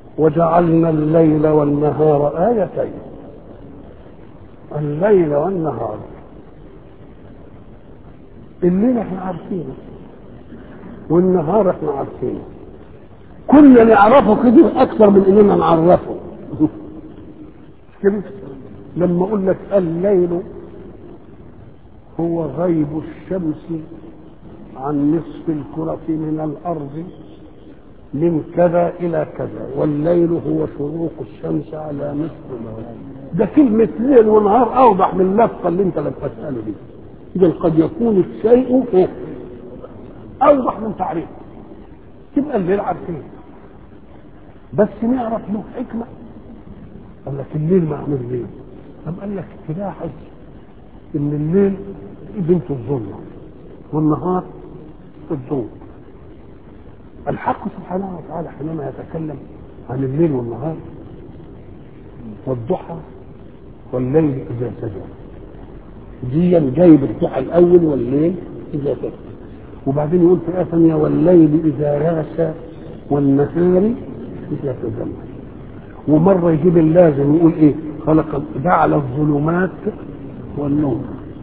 وجعلنا الليل والنهار آيتين الليل والنهار الليل احنا عارفينه والنهار احنا عارفينه كنا نعرفه كده اكثر من اننا نعرفه كده لما اقول لك الليل هو غيب الشمس عن نصف الكرة من الأرض من كذا إلى كذا والليل هو شروق الشمس على نصف الأرض ده كلمة ليل ونهار أوضح من اللفظة اللي أنت لفتها له دي إذا قد يكون الشيء إيه؟ أوضح من تعريفه تبقى الليل عارفين بس نعرف له حكمة قال لك الليل معمول ليه؟ طب قال لك تلاحظ إن الليل بنت الظلمة والنهار الضوء الحق سبحانه وتعالى حينما يتكلم عن الليل والنهار والضحى والليل إذا سجى دي جايب الضحى الأول والليل إذا سجى وبعدين يقول في آية ثانية والليل إذا يغشى والنهار إذا تجمع ومرة يجيب اللازم يقول إيه خلق جعل الظلمات والنور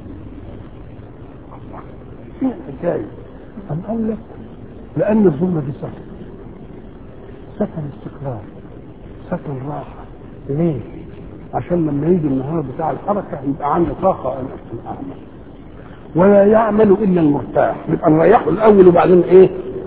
ايه الحكايه؟ أم قال لك لأن الظلمة دي سكن سكن استقرار سكن راحة ليه؟ عشان لما يجي النهار بتاع الحركة يبقى عنده طاقة أن أعمل ولا يعمل إلا المرتاح يبقى نريحه الأول وبعدين إيه؟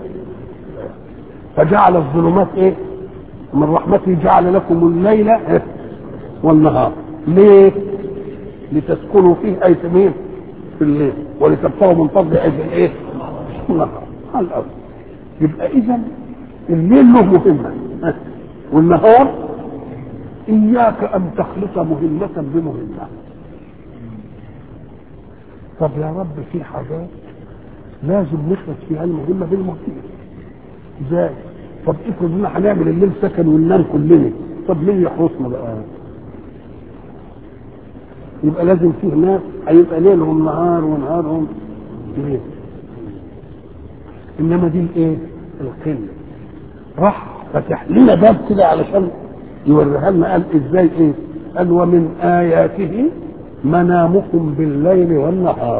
فجعل الظلمات إيه؟ من رحمته جعل لكم الليل إيه؟ والنهار ليه؟ لتسكنوا فيه أي مين؟ في الليل ولتبتغوا من فضل أي في الإيه؟ النهار على الأرض يبقى إذا الليل له مهمة والنهار إياك أن تخلط مهمة بمهمة طب يا رب في حاجات لازم نخلط فيها المهمة بالمهمة ازاي؟ طب افرض ان هنعمل الليل سكن وننام كلنا طب مين يحرسنا بقى؟ يبقى لازم فيه ناس هيبقى ليلهم نهار ونهارهم ليل انما دي الايه؟ القله راح فتح لنا باب كده علشان يوريها لنا قال ازاي ايه؟ قال ومن اياته منامكم بالليل والنهار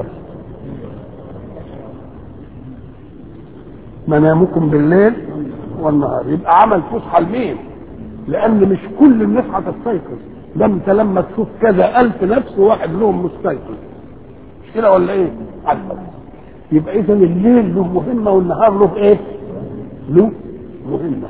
منامكم بالليل والنهار يبقى عمل فسحه لمين؟ لان مش كل الناس هتستيقظ ده انت لما تشوف كذا الف نفس واحد لهم مستيقظ مش كده ولا ايه؟ عدل. يبقى اذا الليل له مهمه والنهار له ايه؟ له مهمه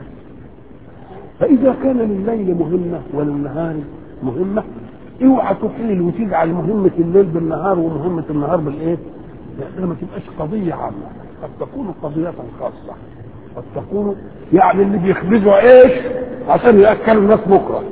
فاذا كان لليل مهمه وللنهار مهمه اوعى تحيل وتجعل مهمه الليل بالنهار ومهمه النهار بالايه؟ لانها ما تبقاش قضيه عامه قد تكون قضيه خاصه قد تكون يعني اللي بيخبزوا عيش عشان ياكلوا الناس بكره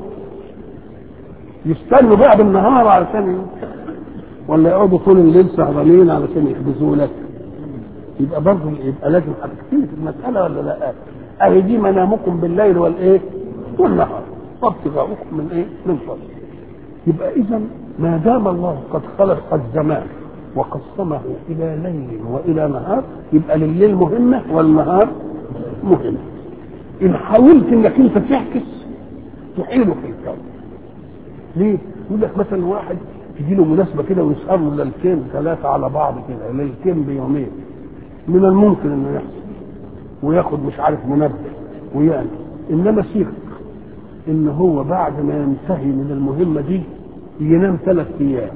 يستنوا بقى بالنهار علشان ولا يقعدوا طول الليل سهرانين علشان يحبسوا لك يبقى برضه يبقى لازم هتختلف المسألة ولا لا؟ أهي دي منامكم بالليل والإيه؟ والنهار وابتغاؤكم من إيه؟ من فضل يبقى إذا ما دام الله قد خلق الزمان وقسمه إلى ليل وإلى نهار يبقى لليل مهمة والنهار مهمة إن حاولت إنك أنت تعكس تحيله في الكون ليه؟ يقول لك مثلا واحد تجي له مناسبه كده ويسهر له ليلتين ثلاثه على بعض كده ليلتين بيومين من الممكن انه يحصل وياخد مش عارف منبه ويعني انما سيرك ان هو بعد ما ينتهي من المهمه دي ينام ثلاث ايام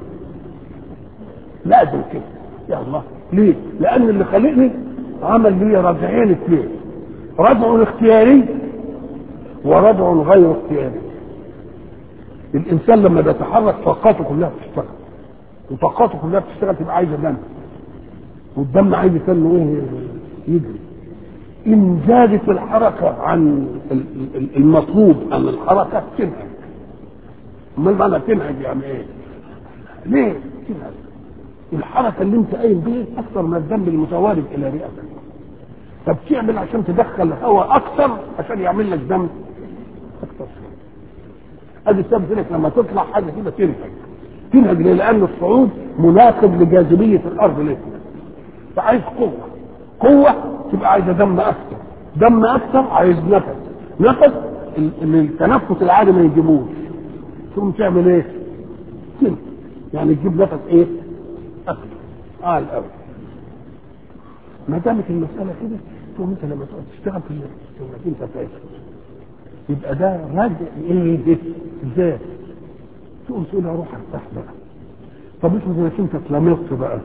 لازم كده يا الله ليه؟ لان اللي خلقني عمل لي رجعين اثنين رجع اختياري ورجع غير اختياري الانسان لما بيتحرك طاقاته كلها بتشتغل وطاقاته كلها بتشتغل تبقى عايزه دم والدم عايز يخلي ايه يجري ان زادت الحركه عن المطلوب عن الحركه تنهج امال معنى تنهج يعني ايه؟ ليه؟ تنهج الحركه اللي انت قايم بيها اكثر من الدم المتوارد الى رئتك طب تعمل عشان تدخل هواء اكثر عشان يعمل لك دم اكثر شويه ادي السبب انك لما تطلع حاجه كده تنهج تنهج ليه؟ لان الصعود مناسب لجاذبيه الارض ليه؟ فعايز قوه قوه تبقى عايزه دم اكثر دم اكثر عايز نفس نفس اللي التنفس العادي ما يجيبوش تقوم تعمل ايه؟ كده يعني تجيب نفس ايه؟ اكل اه الاول ما دامت المساله كده تقوم انت لما تقعد تشتغل في انك انت فاهم يبقى ده رجع ايه ده؟ ازاي؟ تقوم تقول اروح ارتاح بقى طب افرض انك انت اتلمست بقى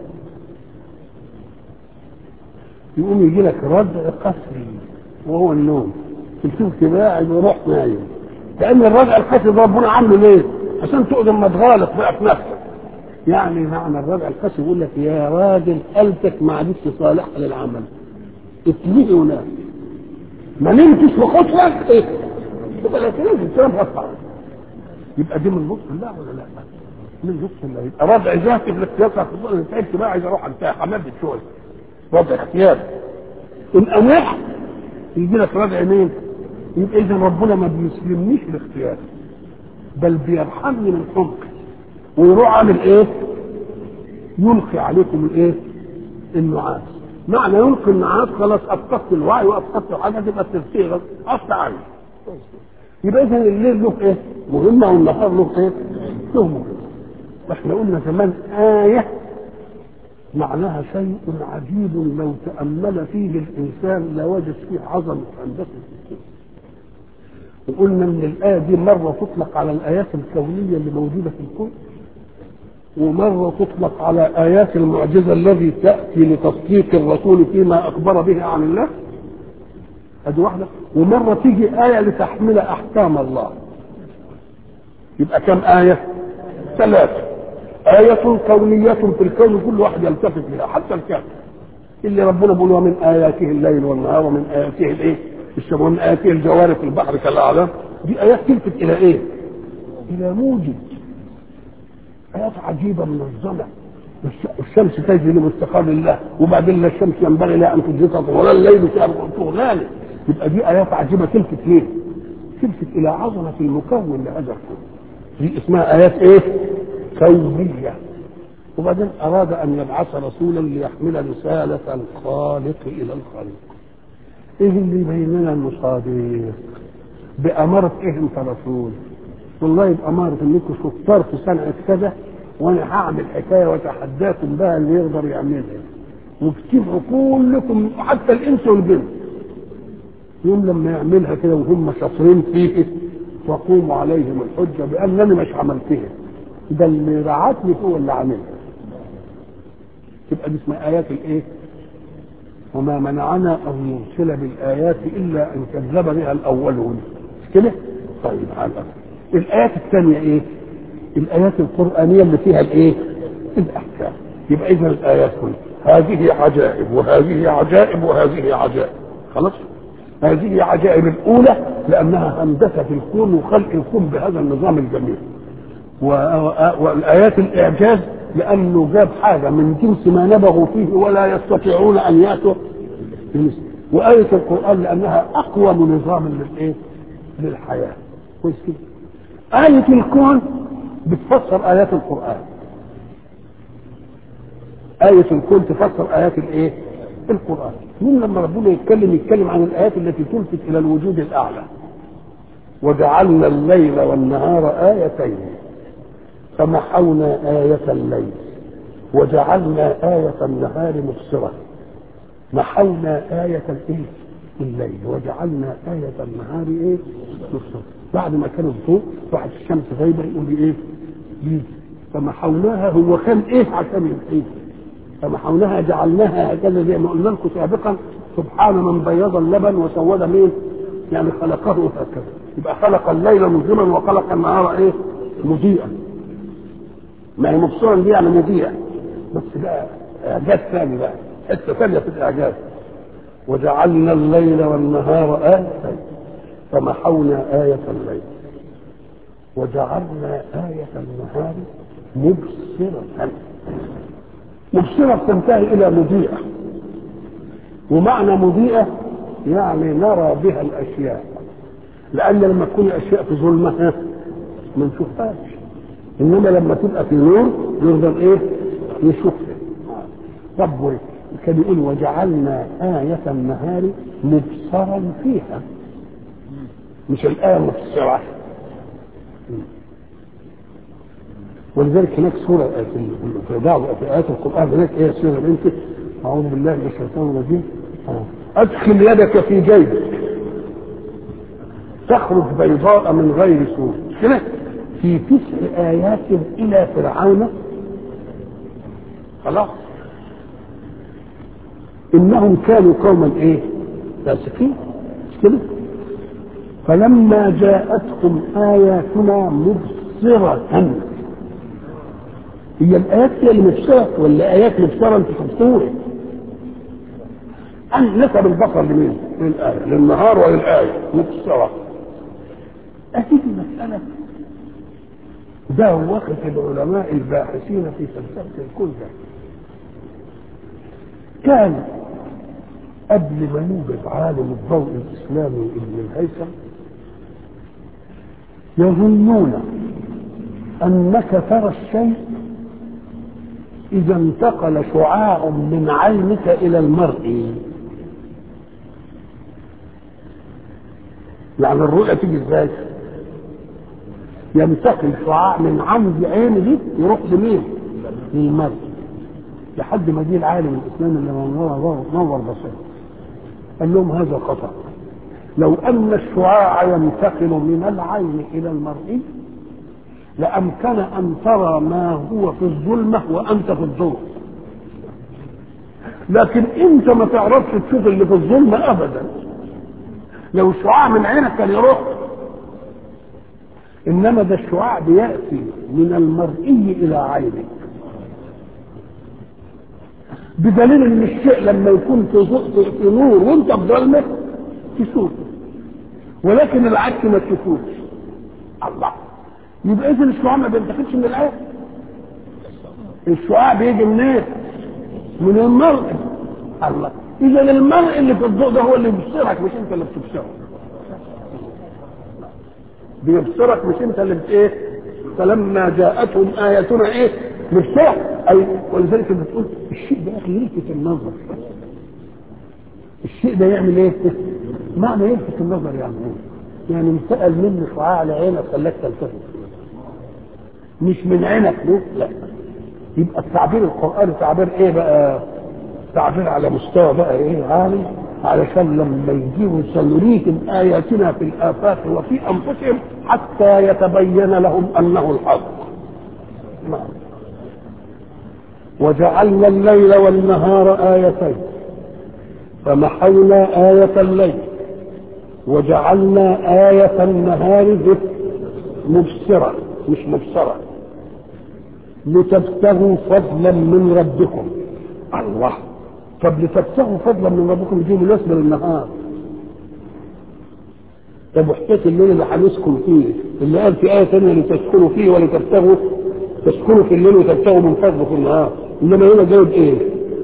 يقوم يجي لك ردع قسري وهو النوم تشوف كده قاعد وروح نايم لان الردع القسري ده ربنا عامله ليه؟ عشان تقدر ما تغالط بقى في نفسك يعني معنى الردع القسري يقول لك يا راجل قلبك ما عادتش صالحه للعمل اتلهي ونام ما نمتش في خطوه ايه؟ يبقى لا تنام تنام غصب عنك يبقى دي من لطف الله ولا لا؟ من لطف الله يبقى ردع ذاتي في الاختيار تعبت بقى عايز اروح ارتاح عملت شويه وضع اختيار ان انح يجي لك ردع مين؟ يبقى اذا ربنا ما بيسلمنيش الاختيار بل بيرحمني من حمقي ويروح عامل ايه؟ يلقي عليكم الايه؟ النعاس معنى يلقي النعاس خلاص افقدت الوعي وافقدت حاجه تبقى التفكير اصل عني يبقى اذا الليل له ايه؟ مهمه والنهار له ايه؟ له مهمه واحنا قلنا زمان ايه معناها شيء عجيب لو تأمل فيه الإنسان لوجد فيه عظمة هندسة السنة وقلنا إن الآية دي مرة تطلق على الآيات الكونية اللي موجودة في الكون ومرة تطلق على آيات المعجزة الذي تأتي لتصديق الرسول فيما أخبر به عن الله هذه واحدة ومرة تيجي آية لتحمل أحكام الله يبقى كم آية؟ ثلاثة آية كونية في الكون كل واحد يلتفت لها حتى الكافر اللي ربنا بيقول ومن آياته الليل والنهار ومن آياته الإيه؟ الشمس ومن آياته الجوار في البحر كالأعلام دي آيات تلفت إلى إيه؟ إلى موجد آيات عجيبة منظمة الشمس تجري لمستقر الله وبعدين لا الشمس ينبغي لها أن تدرك ولا الليل طغيان يبقى دي آيات عجيبة تلفت ليه؟ تلفت إلى عظمة المكون لهذا الكون دي اسمها آيات إيه؟ كونية وبعدين أراد أن يبعث رسولا ليحمل رسالة الخالق إلى الخلق إيه اللي يبين لنا المصادق بأمارة إيه أنت رسول والله بأمارة إنكم شطار في صنعة كذا وأنا هعمل حكاية وأتحداكم بقى اللي يقدر يعملها وبتبقوا كلكم حتى الإنس والجن يوم لما يعملها كده وهم شاطرين فيه وقوموا عليهم الحجة بأنني مش عملتها ده اللي رعتني هو اللي عاملها تبقى دي اسمها ايات الايه وما منعنا ان نرسل بالايات الا ان كذب بها الاولون مش كده طيب على الايات الثانيه ايه الايات القرانيه اللي فيها الايه الاحكام يبقى اذا الايات كلها هذه عجائب وهذه عجائب وهذه عجائب خلاص هذه عجائب الاولى لانها هندسه الكون وخلق الكون بهذا النظام الجميل والايات الاعجاز لانه جاب حاجه من جنس ما نبغوا فيه ولا يستطيعون ان ياتوا بمثله وايه القران لانها اقوى نظام للايه؟ للحياه كويس كده آية الكون بتفسر آيات القرآن آية الكون تفسر آيات الإيه؟ القرآن مين لما ربنا يتكلم يتكلم عن الآيات التي تلفت إلى الوجود الأعلى وجعلنا الليل والنهار آيتين فمحونا آية الليل وجعلنا آية النهار مبصرة محونا آية الإيه؟ الليل وجعلنا آية النهار إيه؟ مبصرة بعد ما كان الضوء راحت الشمس غايبة يقول لي إيه؟ يجي فمحوناها هو كان إيه عشان يحيي فمحوناها جعلناها هكذا زي ما قلنا لكم سابقا سبحان من بيض اللبن وسود مين؟ يعني خلقه هكذا يبقى خلق الليل مظلما وخلق النهار ايه؟ مضيئا ما هي مبصرا دي يعني مضيئا بس بقى اعجاز ثاني بقى حته ثانيه في الاعجاز وجعلنا الليل والنهار آيتين فمحونا آية الليل وجعلنا آية النهار مبصرة مبصرة تنتهي إلى مضيئة ومعنى مضيئة يعني نرى بها الأشياء لأن لما تكون الأشياء في ظلمة ما نشوفهاش إنما لما تبقى في نور يقدر إيه؟ يشوفها طب كان يقول وجعلنا آية النهار مبصرا فيها مش الآية مفسرة ولذلك هناك سورة في بعض آيات القرآن هناك إيه سورة أنت أعوذ بالله من الشيطان الرجيم أدخل يدك في جيبك تخرج بيضاء من غير سوء كده في تسع آيات إلى فرعون خلاص إنهم كانوا قوما إيه؟ فاسقين مش كده؟ فلما جاءتهم آياتنا مبصرة هي الآيات هي المبصرة ولا آيات مبصرة أنت شفتوها؟ أن نسب البصر لمين؟ للآية للنهار وللآية مبصرة أكيد المسألة ده وقت العلماء الباحثين في فلسفة الكون ده كان قبل ما يوجد عالم الضوء الإسلامي ابن الهيثم يظنون أنك ترى الشيء إذا انتقل شعاع من عينك إلى المرء يعني الرؤية تيجي ازاي؟ ينتقل شعاع من عمد عين دي يروح لمين؟ للمرء لحد ما جه العالم الاسلامي اللي نور نور بصيره قال لهم هذا خطا لو ان الشعاع ينتقل من العين الى المرء لامكن ان ترى ما هو في الظلمه وانت في الضوء لكن انت ما تعرفش تشوف اللي في الظلمه ابدا لو الشعاع من عينك كان يروح انما ده الشعاع بياتي من المرئي الى عينك بدليل ان الشيء لما يكون في في نور وانت في ظلمه تشوفه ولكن العكس ما تشوفوش الله يبقى اذا الشعاع ما بينتقلش من العين الشعاع بيجي منين؟ من المرء الله اذا المرء اللي في الضوء ده هو اللي بيبصرك مش انت اللي بتبصره بيبصرك مش انت اللي بت ايه فلما جاءتهم اياتنا ايه مفتاح اي ولذلك بتقول الشيء ده يا اخي يلفت النظر الشيء ده يعمل ايه؟ معنى يلفت النظر يعني ايه؟ يعني انتقل منه شعاع لعينك خلاك تلتفت مش من عينك له لا يبقى التعبير القراني تعبير ايه بقى؟ تعبير على مستوى بقى ايه عالي علشان لما يجيبوا سنريهم اياتنا في الافاق وفي انفسهم حتى يتبين لهم انه الحق نعم وجعلنا الليل والنهار آيتين فمحونا آية الليل وجعلنا آية النهار مبصرة مش مبصرة لتبتغوا فضلا من ربكم الله طب لتبتغوا فضلا من ربكم دي مناسبة للنهار طب وحكاية الليل اللي هنسكن فيه اللي قال في آية ثانية لتسكنوا فيه ولتبتغوا تسكنوا في الليل وتبتغوا من فضله في النهار انما هنا جاوب ايه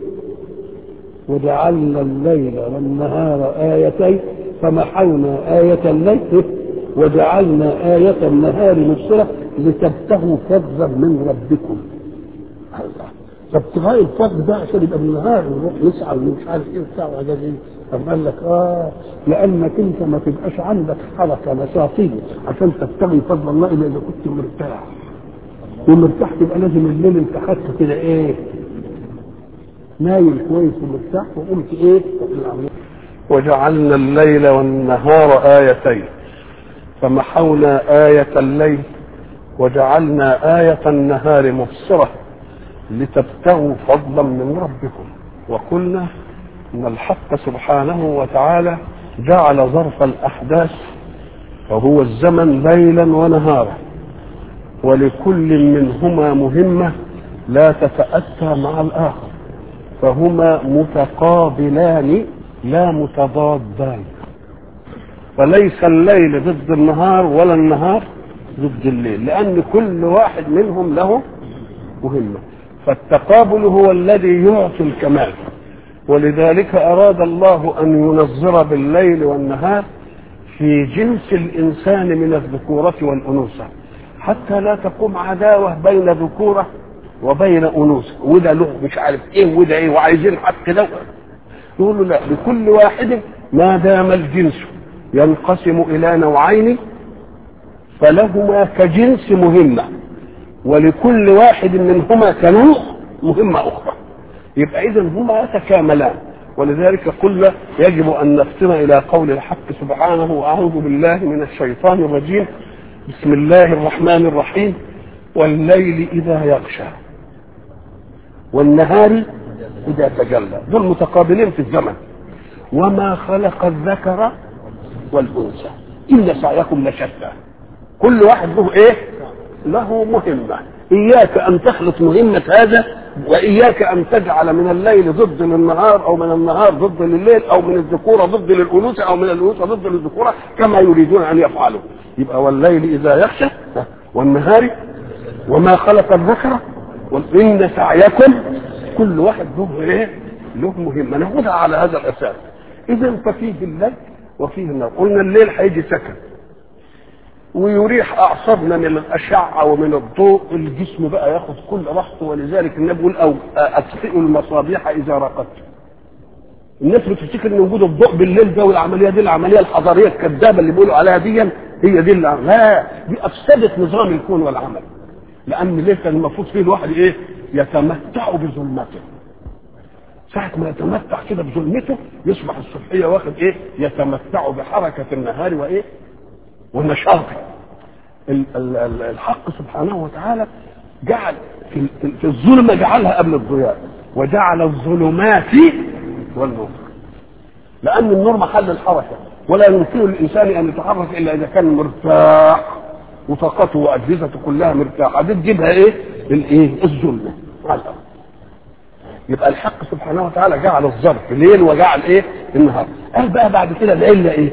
وجعلنا الليل والنهار آيتين فمحونا آية الليل وجعلنا آية النهار مبصرة لتبتغوا فضلا من ربكم الله فابتغاء الفضل ده عشان يبقى بالنهار ونروح نسعى ومش عارف ايه وبتاع وحاجات ايه طب قال لك اه لانك انت ما تبقاش عندك حركه نشاطيه عشان تبتغي فضل الله الا اذا كنت مرتاح ومرتاح تبقى لازم الليل انت خدت كده ايه نايم كويس ومرتاح وقمت ايه وجعلنا الليل والنهار آيتين فمحونا آية الليل وجعلنا آية النهار مبصرة لتبتغوا فضلا من ربكم وقلنا ان الحق سبحانه وتعالى جعل ظرف الاحداث وهو الزمن ليلا ونهارا ولكل منهما مهمه لا تتاتى مع الاخر فهما متقابلان لا متضادان فليس الليل ضد النهار ولا النهار ضد الليل لان كل واحد منهم له مهمه فالتقابل هو الذي يعطي الكمال ولذلك أراد الله أن ينظر بالليل والنهار في جنس الإنسان من الذكورة والأنوثة حتى لا تقوم عداوة بين ذكورة وبين أنوثة وده له مش عارف إيه وده إيه وعايزين حق ده يقول له لا لكل واحد ما دام الجنس ينقسم الى نوعين فلهما كجنس مهمه ولكل واحد منهما كنوع مهمه اخرى يبقى اذا هما يتكاملان ولذلك قلنا يجب ان نفطن الى قول الحق سبحانه واعوذ بالله من الشيطان الرجيم بسم الله الرحمن الرحيم والليل اذا يغشى والنهار اذا تجلى دول متقابلين في الزمن وما خلق الذكر والانثى ان سعيكم لشتى كل واحد له ايه له مهمه اياك ان تخلط مهمه هذا واياك ان تجعل من الليل ضد للنهار او من النهار ضد لليل او من الذكوره ضد للانوثه او من الانوثه ضد للذكوره كما يريدون ان يفعلوا يبقى والليل اذا يخشى والنهار وما خلق الذكر وان سعيكم كل واحد له ايه له مهمه ناخدها على هذا الاساس اذا ففيه الليل وفيه النهار قلنا الليل هيجي سكن ويريح اعصابنا من الاشعه ومن الضوء الجسم بقى ياخد كل راحته ولذلك النبي يقول او اطفئوا المصابيح اذا رقدتم الناس بتفتكر ان وجود الضوء بالليل ده والعمليه دي العمليه الحضاريه الكذابه اللي بيقولوا عليها دي هي دي اللي لا دي افسدت نظام الكون والعمل لان ليه كان المفروض فيه الواحد ايه يتمتع بظلمته ساعة ما يتمتع كده بظلمته يصبح الصبحية واخد ايه يتمتع بحركة النهار وايه ونشاطه الحق سبحانه وتعالى جعل في, في الظلمة جعلها قبل الضياء وجعل الظلمات والنور لأن النور محل الحركة ولا يمكن للإنسان أن يتحرك إلا إذا كان مرتاح وطاقته وأجهزته كلها مرتاحة دي تجيبها إيه؟ الإيه؟ الظلمة على الأرض يبقى الحق سبحانه وتعالى جعل الظرف ليل وجعل ايه النهار قال بقى بعد كده العله ايه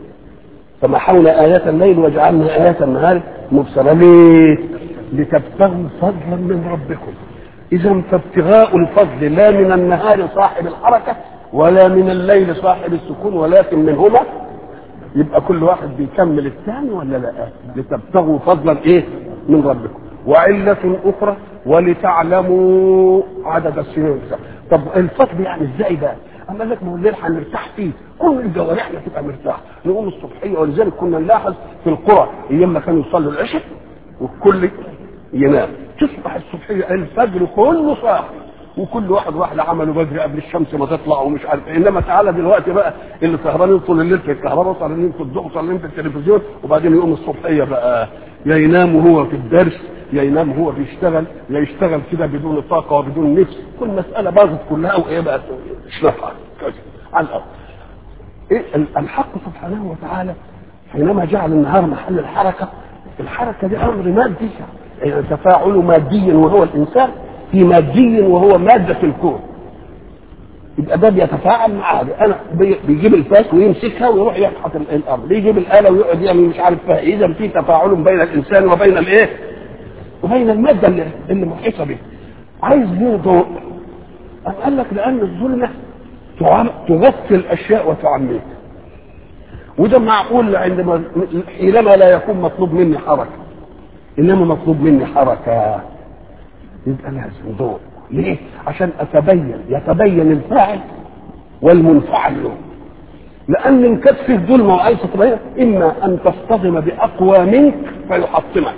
فمحونا آيات الليل وجعلنا آيات النهار مبصرة ليه؟ لتبتغوا فضلا من ربكم إذا فابتغاء الفضل لا من النهار صاحب الحركة ولا من الليل صاحب السكون ولكن منهما يبقى كل واحد بيكمل الثاني ولا لا لتبتغوا فضلا ايه من ربكم وعلة أخرى ولتعلموا عدد السنين طب الفضل يعني ازاي بقى؟ اما لك ما هو الليل هنرتاح فيه كل جوارحنا تبقى مرتاحه نقوم الصبحيه ولذلك كنا نلاحظ في القرى ايام ما كانوا يصلوا العشاء والكل ينام تصبح الصبحيه الفجر كله صاحي وكل واحد واحد عمله بدري قبل الشمس ما تطلع ومش عارف إيه. انما تعالى دلوقتي بقى اللي سهرانين طول الليل في الكهرباء وسهرانين في الضوء وسهرانين في التلفزيون وبعدين يقوم الصبحيه بقى يا ينام وهو في الدرس يا ينام وهو بيشتغل يا يشتغل كده بدون طاقه وبدون نفس كل مساله باظت كلها وايه بقى مش نافعه على الارض ايه الحق سبحانه وتعالى حينما جعل النهار محل الحركه الحركه دي امر مادي يعني تفاعل مادي وهو الانسان في مادي وهو ماده الكون يبقى ده بيتفاعل مع ده انا بيجيب الفاس ويمسكها ويروح يفحط الارض بيجيب الاله ويقعد يعمل مش عارف فيها اذا في تفاعل بين الانسان وبين الايه وبين الماده اللي, اللي محيطه به عايز ليه ضوء قال لك لان الظلمه تغطي الاشياء وتعميها وده معقول عندما حينما لا يكون مطلوب مني حركه انما مطلوب مني حركه يبقى لازم ضوء ليه؟ عشان اتبين يتبين الفاعل والمنفعل له لان ان كانت فيه ظلمه وعايز تتبين اما ان تصطدم باقوى منك فيحطمك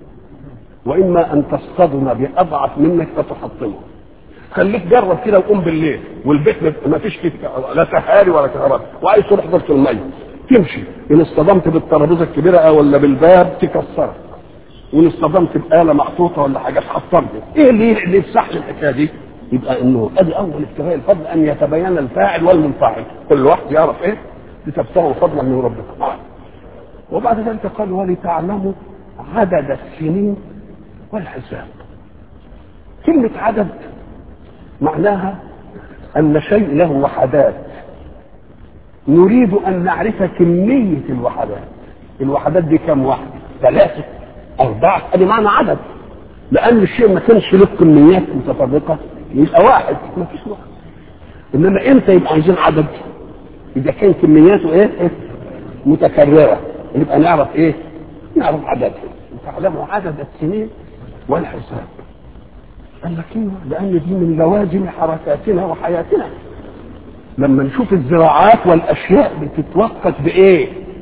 واما ان تصطدم باضعف منك فتحطمه خليك جرب كده وقوم بالليل والبيت ما فيش فيه لا سهاري ولا كهرباء وعايز تروح ضرب الميه تمشي ان اصطدمت بالترابيزه الكبيره ولا بالباب تكسرك وان اصطدمت بآلة محطوطة ولا حاجة اتحطمت ايه اللي اللي يفسح لي الحكاية دي؟ يبقى انه ادي اول ابتغاء الفضل ان يتبين الفاعل والمنفعل كل واحد يعرف ايه؟ لتبتغوا فضلا من ربكم وبعد ذلك قال ولتعلموا عدد السنين والحساب كلمة عدد معناها أن شيء له وحدات نريد أن نعرف كمية الوحدات الوحدات دي كم واحدة ثلاثة أربعة ادي معنى عدد لأن الشيء ما كانش له كميات متفرقة يبقى واحد ما فيش واحد إنما إمتى يبقى عايزين عدد إذا كان كمياته إيه, إيه؟ متكررة يبقى نعرف إيه نعرف عددها تعلموا عدد السنين والحساب قال لك ايوه لان دي من لوازم حركاتنا وحياتنا لما نشوف الزراعات والاشياء بتتوقف بايه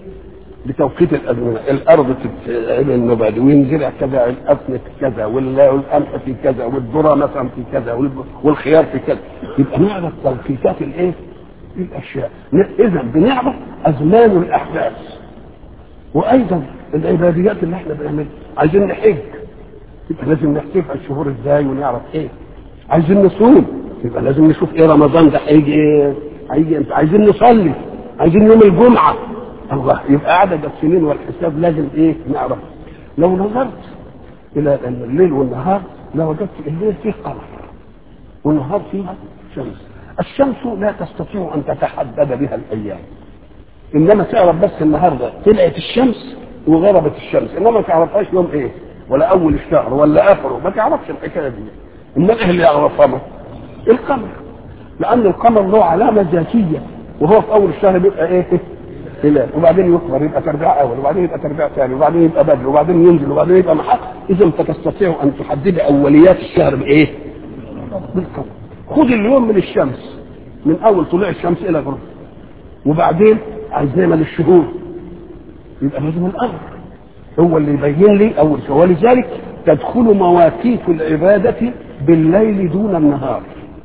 بتوقيت الازمنه الارض تتعمل النبات وينزرع كذا الاسن في كذا والقمح في كذا والذره مثلا في كذا والخيار في كذا يبقى نعرف توقيتات الايه؟ الاشياء اذا بنعرف ازمان الاحداث وايضا العباديات اللي احنا بنعملها عايزين نحج يبقى لازم نحسبها الشهور ازاي ونعرف ايه عايزين نصوم يبقى لازم نشوف ايه رمضان ده هيجي ايه هيجي امتى عايزين نصلي عايزين يوم الجمعه الله يبقى عدد السنين والحساب لازم ايه نعرف لو نظرت الى الليل والنهار لوجدت الليل فيه قمر والنهار فيه شمس الشمس لا تستطيع ان تتحدد بها الايام انما تعرف بس النهارده طلعت الشمس وغربت الشمس انما ما تعرفهاش يوم ايه ولا اول الشهر ولا اخره ما تعرفش الحكايه دي امال ايه اللي يعرفها القمر لان القمر له علامه ذاتيه وهو في اول الشهر بيبقى ايه هلال وبعدين يكبر يبقى تربيع اول وبعدين يبقى تربيع ثاني وبعدين يبقى بدر وبعدين ينزل وبعدين يبقى محق اذا انت تستطيع ان تحدد اوليات الشهر بايه؟ بالقمر خد اليوم من الشمس من اول طلوع الشمس الى غروب وبعدين عايز نعمل الشهور يبقى لازم الامر هو اللي يبين لي اول شيء ولذلك تدخل مواقيت العباده بالليل دون النهار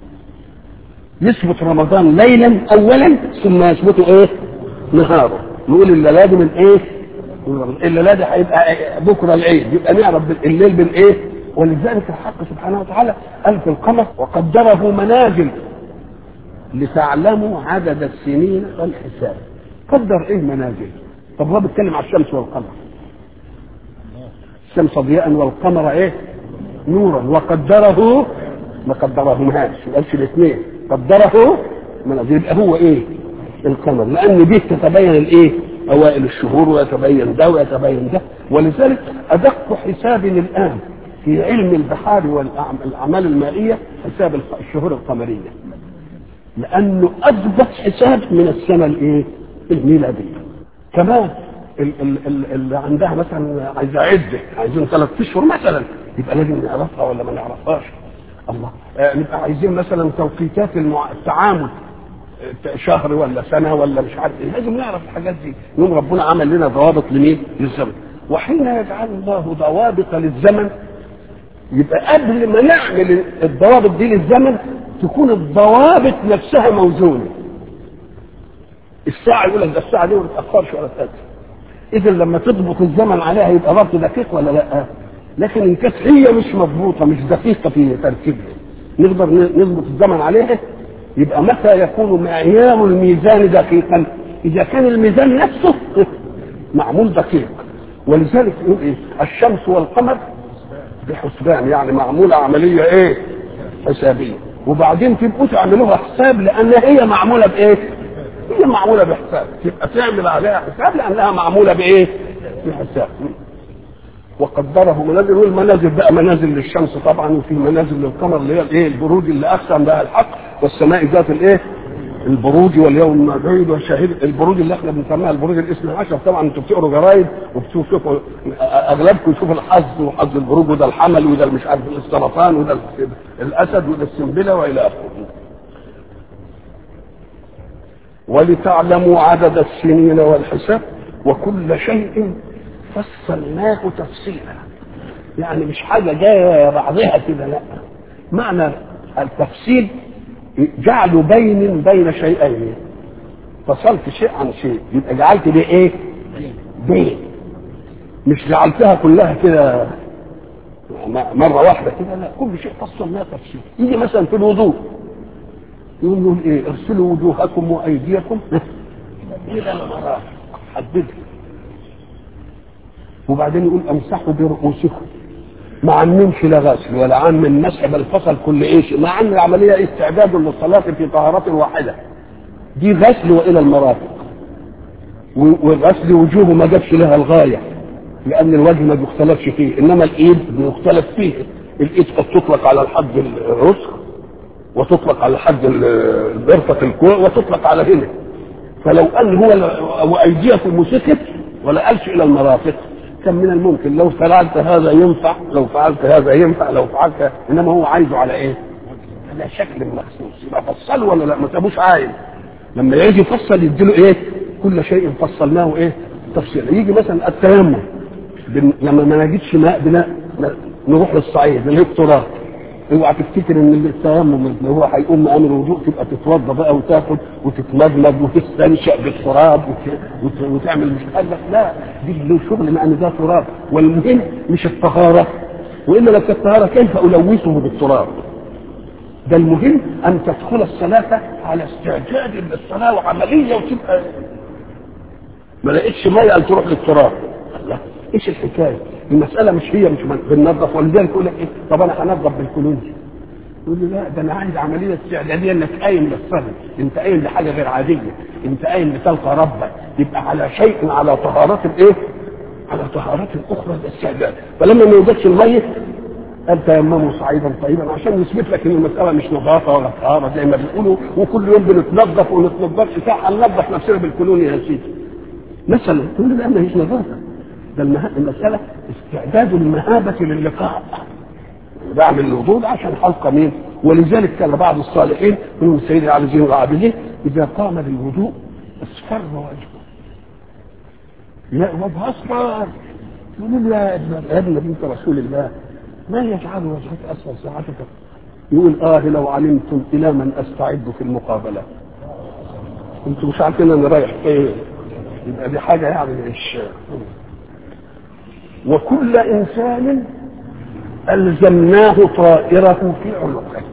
يثبت رمضان ليلا اولا ثم يثبت ايه نهاره نقول الليله دي من ايه الليله دي هيبقى بكره العيد يبقى نعرف الليل بالايه ولذلك الحق سبحانه وتعالى قال في القمر وقدره منازل لتعلموا عدد السنين والحساب قدر ايه منازل طب هو بيتكلم على الشمس والقمر الشمس ضياء والقمر ايه نورا وقدره ما قدرهمهاش ما قالش الاثنين قدره منازل يبقى هو ايه القمر لان دي تتبين الايه اوائل الشهور ويتبين ده ويتبين ده ولذلك ادق حساب الان في علم البحار والاعمال المائيه حساب الشهور القمريه لانه اضبط حساب من السنه الايه الميلاديه كمان اللي عندها مثلا عايزه عده عايزين ثلاث اشهر مثلا يبقى لازم نعرفها ولا ما نعرفهاش الله آه نبقى عايزين مثلا توقيتات المع... التعامل شهر ولا سنه ولا مش عارف ايه لازم نعرف الحاجات دي يوم ربنا عمل لنا ضوابط لمين للزمن وحين يجعل الله ضوابط للزمن يبقى قبل ما نعمل الضوابط دي للزمن تكون الضوابط نفسها موزونه الساعه يقول لك ده الساعه دي ما تتاخرش ولا تاخر اذا لما تضبط الزمن عليها يبقى ضبط دقيق ولا لا لكن ان كانت هي مش مضبوطه مش دقيقه في تركيبها نقدر نضبط الزمن عليها يبقى متى يكون معيار الميزان دقيقا اذا كان الميزان نفسه معمول دقيق ولذلك يقول ايه الشمس والقمر بحسبان يعني معموله عمليه ايه حسابيه وبعدين تبقوا تعملوها حساب لان هي معموله بايه هي معموله بحساب تبقى تعمل عليها حساب لانها معموله بايه بحساب وقدره منازل والمنازل بقى منازل للشمس طبعا وفي منازل للقمر اللي هي الايه البروج اللي اقسم بها الحق والسماء ذات الايه البروج واليوم الموعود والشهيد البروج اللي احنا بنسميها البروج الاثنى عشر طبعا انتوا بتقروا جرايد وبتشوفوا اغلبكم يشوف الحظ وحظ البروج وده الحمل وده مش عارف السرطان وده الاسد وده السنبله والى اخره ولتعلموا عدد السنين والحساب وكل شيء فصلناه تفصيلا يعني مش حاجة جاية بعضها كده لا معنى التفصيل جعل بين بين شيئين فصلت شيء عن شيء يبقى جعلت ده ايه بين مش جعلتها كلها كده مرة واحدة كده لا كل شيء فصلناه تفصيل يجي مثلا في الوضوء يقول له ايه ارسلوا وجوهكم وايديكم الى المرافق حددها وبعدين يقول امسحوا برؤوسكم ما عممش لا غسل ولا عم المسح بل فصل كل ايش مع ان العمليه استعداد للصلاه في طهاره واحده دي غسل والى المرافق والغسل وجوه ما جابش لها الغايه لان الوجه ما بيختلفش فيه انما الايد بيختلف فيه الايد قد تطلق على الحد الرسغ وتطلق على حد مرفق الكوع وتطلق على هنا فلو قال هو وايديكم مسكت ولا قالش الى المرافق كان من الممكن لو فعلت هذا ينفع لو فعلت هذا ينفع لو فعلت انما هو عايزه على ايه؟ على شكل مخصوص يبقى فصله ولا لا ما سابوش عايز لما يجي يفصل يديله ايه؟ كل شيء فصلناه ايه؟ تفصيل يجي مثلا التيمم بن... لما ما نجدش ماء بناء نروح للصعيد نجيب تراب اوعى تفتكر ان التيمم اللي هو هيقوم مقام الوضوء تبقى تتوضا بقى وتاخد وتتمضمض وتستنشق بالتراب وت... وت... وتعمل مش قال لك لا دي له شغل مع ان ده تراب والمهم مش الطهاره والا لو كانت طهاره كيف الوثه بالتراب ده المهم ان تدخل الصلاه على استعداد للصلاه وعمليه وتبقى ما لقيتش ميه قال تروح للتراب الله ايش الحكايه؟ المساله مش هي مش بننظف ولذلك يقول لك ايه طب انا هنظف بالكلونجي يقول لي لا ده انا عايز عمليه استعداديه انك قايم للصلاه انت قايم لحاجه غير عاديه انت قايم لتلقى ربك يبقى على شيء على طهارات الايه؟ على طهارات اخرى الاستعداد فلما ما يوجدش الميه قال تيمموا صعيدا طيبا عشان يثبت لك ان المساله مش نظافه ولا طهاره زي ما بيقولوا وكل يوم بنتنظف ونتنظف ساعه ننظف نفسنا بالكلون يا سيدي مثلا تقول لا مش نظافه ده المه... المساله استعداد المهابه للقاء بعمل الوضوء عشان حلقه مين ولذلك كان بعض الصالحين منهم السيد علي زين العابدين اذا قام للوضوء اصفر وجهه لا وجه اصفر يقول له يا ابن يا ابن بنت رسول الله ما يجعل وجهك اصفر ساعتك يقول اه لو علمتم الى من استعد في المقابله انتم مش عارفين انا رايح فين يبقى دي حاجه يعني مش وكل انسان الزمناه طائره في عنقه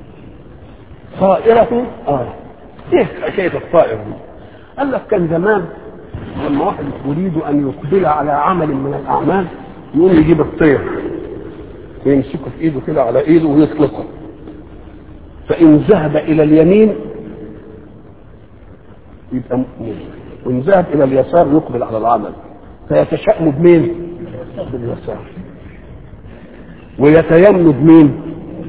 طائره اه ايه حكايه الطائر دي قال لك كان زمان لما واحد يريد ان يقبل على عمل من الاعمال يقوم يجيب الطير ويمسكه في ايده كده على ايده ويطلقه فان ذهب الى اليمين يبقى مؤمن وان ذهب الى اليسار يقبل على العمل فيتشأم بمين؟ باليسار ويتيمم بمين؟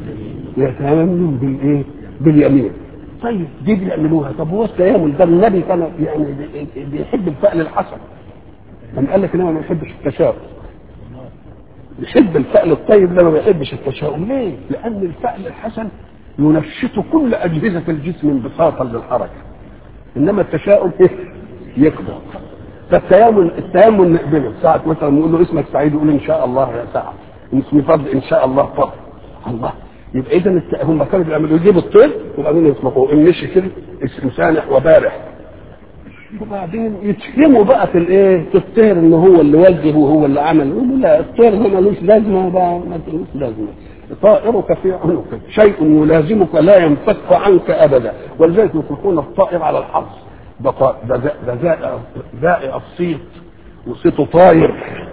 يتيمم بالايه؟ باليمين طيب دي بيعملوها طب هو التيامن ده النبي كان يعني بيحب الفأل الحسن لما قال لك انما ما بيحبش التشاؤم يحب الفأل الطيب ده ما بيحبش التشاؤم ليه؟ لأن الفأل الحسن ينشط كل أجهزة الجسم انبساطا للحركة إنما التشاؤم إيه؟ يكبر فالتيامن التيامن نقبله ساعة مثلا نقول له اسمك سعيد يقول إن شاء الله يا سعد اسمي فضل إن شاء الله فضل الله يبقى إذا هم كانوا بيعملوا يجيبوا الطير وبعدين يطلقوه إن مشي كده اسم سانح وبارح وبعدين يتهموا بقى في الايه في الطير ان هو اللي وجه وهو اللي عمل يقولوا لا الطير ده ملوش لازمه ده ملوش لازمه طائرك في عنقك شيء يلازمك لا ينفك عنك ابدا ولذلك يطلقون الطائر على الحظ ده ده ده ذائع الصيت وصيته طاير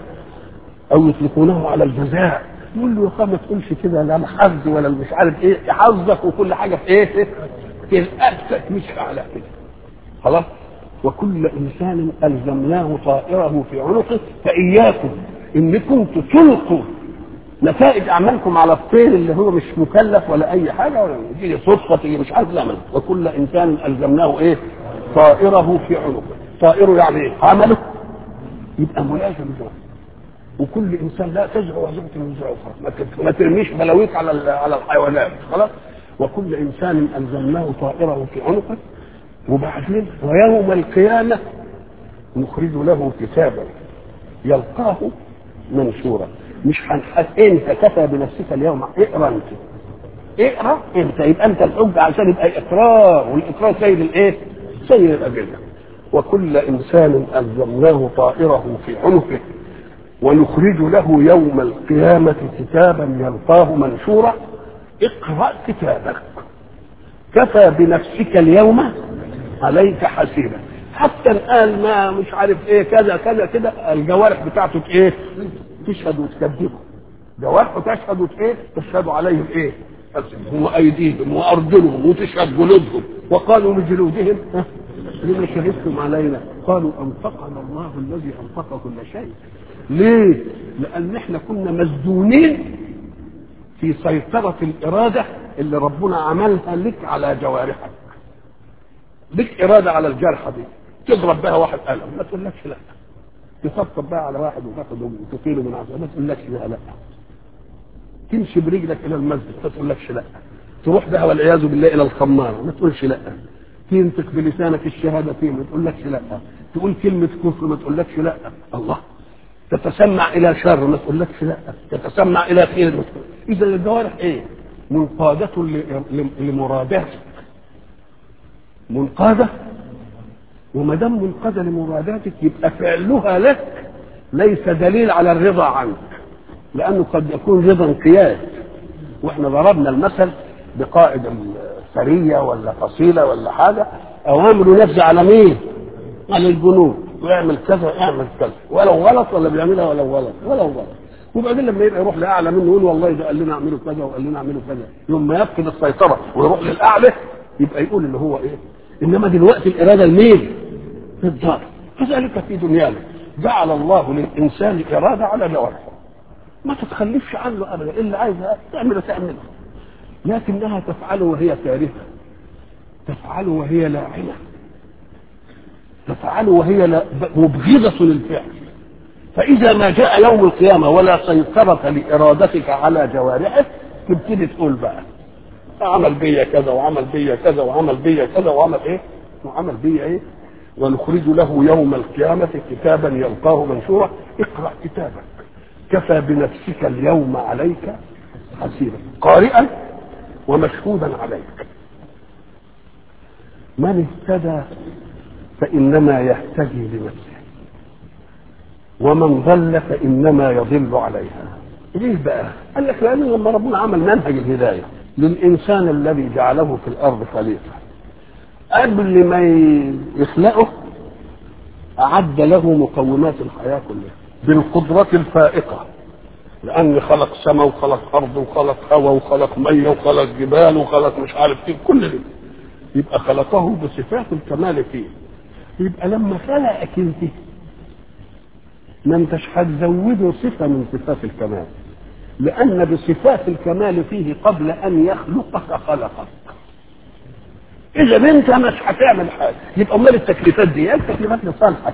او يطلقونه على الجزاء يقول له يا اخي ما تقولش كده لا الحظ ولا مش عارف ايه حظك وكل حاجه في ايه في الابسط مش اعلى كده خلاص وكل انسان الزمناه طائره في عنقه فاياكم انكم تلقوا نتائج اعمالكم على الطير اللي هو مش مكلف ولا اي حاجه ولا يجي صدفه تيجي مش عارف لا وكل انسان الزمناه ايه طائره في عنقه طائره يعني ايه عمله يبقى ملازم له وكل انسان لا تزرع وزرعه من زرع اخرى ما ترميش بلاويك على على الحيوانات خلاص وكل انسان الزمناه طائره في عنقه وبعدين ويوم القيامة نخرج له كتابا يلقاه منشورا مش هنحس انت كفى بنفسك اليوم اقرا انت اقرا انت يبقى انت الحجه عشان يبقى اقرار والاقرار سيد الايه؟ سيد الادله وكل انسان الزمناه طائره في عنقه ونخرج له يوم القيامه كتابا يلقاه منشورا اقرا كتابك كفى بنفسك اليوم عليك حسيبا حتى الان ما مش عارف ايه كذا كذا كده الجوارح بتاعته ايه تشهد وتكذبه جوارحه تشهد ايه تشهد عليهم ايه وايديهم وارجلهم وتشهد جلودهم وقالوا لجلودهم لما شهدتم علينا قالوا انطقنا الله الذي انطق كل شيء ليه لان احنا كنا مسجونين في سيطرة الإرادة اللي ربنا عملها لك على جوارحك لك إرادة على الجرحة دي تضرب بها واحد قلم ما تقولكش لا تطبطب بقى على واحد وتاخده وتطيله من عزله ما تقولكش لا لا تمشي برجلك إلى المسجد ما تقولكش لا تروح بها والعياذ بالله إلى الخمارة ما تقولش لا تنطق بلسانك الشهادة فيه ما تقولكش لا تقول كلمة كفر ما تقولكش لا الله تتسمع إلى شر ما تقولكش لا تتسمع إلى خير ما تقول إذا الجوارح إيه؟ منقادة ل- ل- لمراداتك منقادة وما دام منقادة لمراداتك يبقى فعلها لك ليس دليل على الرضا عنك لأنه قد يكون رضا انقياد واحنا ضربنا المثل بقائد السرية ولا فصيلة ولا حاجة أوامره نفسه على مين؟ على الجنود ويعمل كذا يعمل كذا ولو غلط ولا بيعملها ولو غلط ولو غلط وبعدين لما يبقى يروح لاعلى منه يقول والله ده قال لنا اعملوا كذا وقال لنا اعملوا كذا يوم ما يفقد السيطره ويروح للاعلى يبقى يقول اللي هو ايه انما دلوقتي الاراده لمين؟ للدار كذلك في دنيانا جعل الله للانسان اراده على جوارحه ما تتخلفش عنه ابدا اللي عايزها تعمله تعمله لكنها تفعل وهي كارهه تفعل وهي لاعنه تفعل وهي لا- مبغضة للفعل فإذا ما جاء يوم القيامة ولا سيطرة لإرادتك على جوارحك تبتدي تقول بقى عمل بيا كذا وعمل بيا كذا وعمل بيا كذا وعمل ايه وعمل بيا ايه ونخرج له يوم القيامة كتابا يلقاه منشورا اقرأ كتابك كفى بنفسك اليوم عليك حسيبا قارئا ومشهودا عليك من اهتدى فإنما يهتدي لنفسه ومن ضل فإنما يضل عليها ليه بقى؟ قال لك لأن لما ربنا عمل منهج الهداية للإنسان الذي جعله في الأرض خليفة قبل ما يخلقه أعد له مقومات الحياة كلها بالقدرة الفائقة لأن خلق سماء وخلق أرض وخلق هواء وخلق مية وخلق جبال وخلق مش عارف ايه كل ده يبقى خلقه بصفات الكمال فيه يبقى لما خلقك انت ما انتش هتزوده صفة من صفات الكمال لأن بصفات الكمال فيه قبل أن يخلقك خلقك إذا أنت مش هتعمل حاجة يبقى أمال التكليفات دي إيه التكليفات لصالحك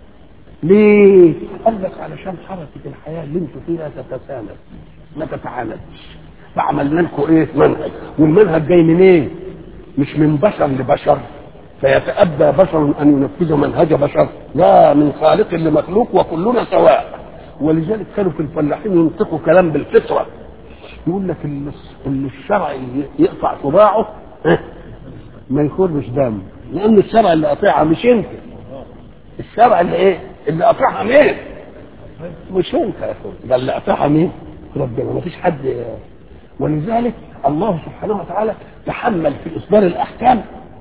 ليه؟ قال لك علشان حركة الحياة اللي انتوا فيها تتساند ما تتعاندش فعملنا لكم ايه؟ منهج والمنهج جاي منين؟ إيه؟ مش من بشر لبشر فيتأبى بشر أن ينفذ منهج بشر لا من خالق لمخلوق وكلنا سواء ولذلك كانوا في الفلاحين ينطقوا كلام بالفطرة يقول لك اللي اللي الشرع يقطع صباعه ها، ما يخرجش دم لأن الشرع اللي قاطعها مش أنت الشرع اللي إيه؟ اللي قاطعها مين؟ مش أنت يا أخوي ده اللي قاطعها مين؟ ربنا ما فيش حد ولذلك الله سبحانه وتعالى تحمل في إصدار الأحكام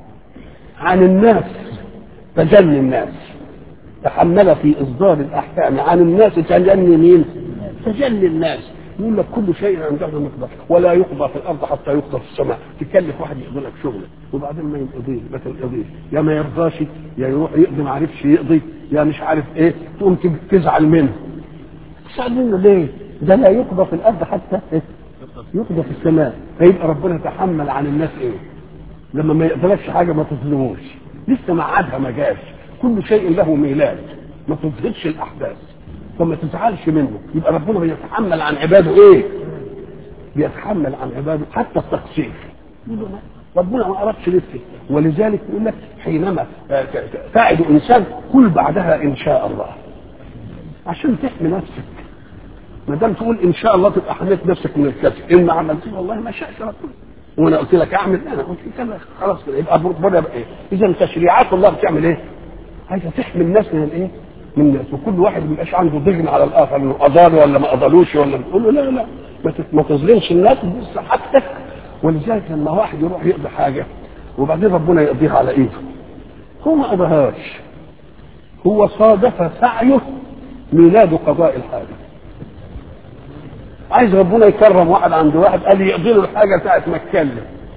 عن الناس تجني الناس تحمل في إصدار الأحكام عن الناس تجني مين؟ تجني الناس يقول لك كل شيء عنده مقدار ولا يقضى في الارض حتى يقضى في السماء تكلف واحد يقضي لك شغله وبعدين ما يقضيه ما تقضيه يا ما يرضاش يا يروح يقضي ما عرفش يقضي يا مش عارف ايه تقوم تزعل منه تزعل منه ليه؟ ده لا يقضى في الارض حتى إيه؟ يقضى في السماء فيبقى ربنا تحمل عن الناس ايه؟ لما ما يقدركش حاجه ما تظلموش لسه ميعادها ما جاش كل شيء له ميلاد ما تظهرش الاحداث فما تزعلش منه يبقى ربنا بيتحمل عن عباده ايه بيتحمل عن عباده حتى التقصير ربنا ما أردش لسه ولذلك يقول لك حينما تعد انسان كل بعدها ان شاء الله عشان تحمي نفسك ما دام تقول ان شاء الله تبقى حميت نفسك من الكذب ان ما عملتش والله ما شاءش ربنا وانا قلت لك اعمل انا قلت كذا خلاص كده يبقى ربنا يبقى ايه اذا تشريعات الله بتعمل ايه عايزه تحمي الناس من الايه من الناس وكل واحد ما يبقاش عنده ضغن على الاخر انه اضال ولا ما اضالوش ولا تقول له لا لا ما ما تظلمش الناس دي حاجتك ولذلك لما واحد يروح يقضي حاجه وبعدين ربنا يقضيها على ايده هو ما قضاهاش هو صادف سعيه ميلاد قضاء الحاجه عايز ربنا يكرم واحد عند واحد قال يقضي له الحاجه ساعه ما اتكلم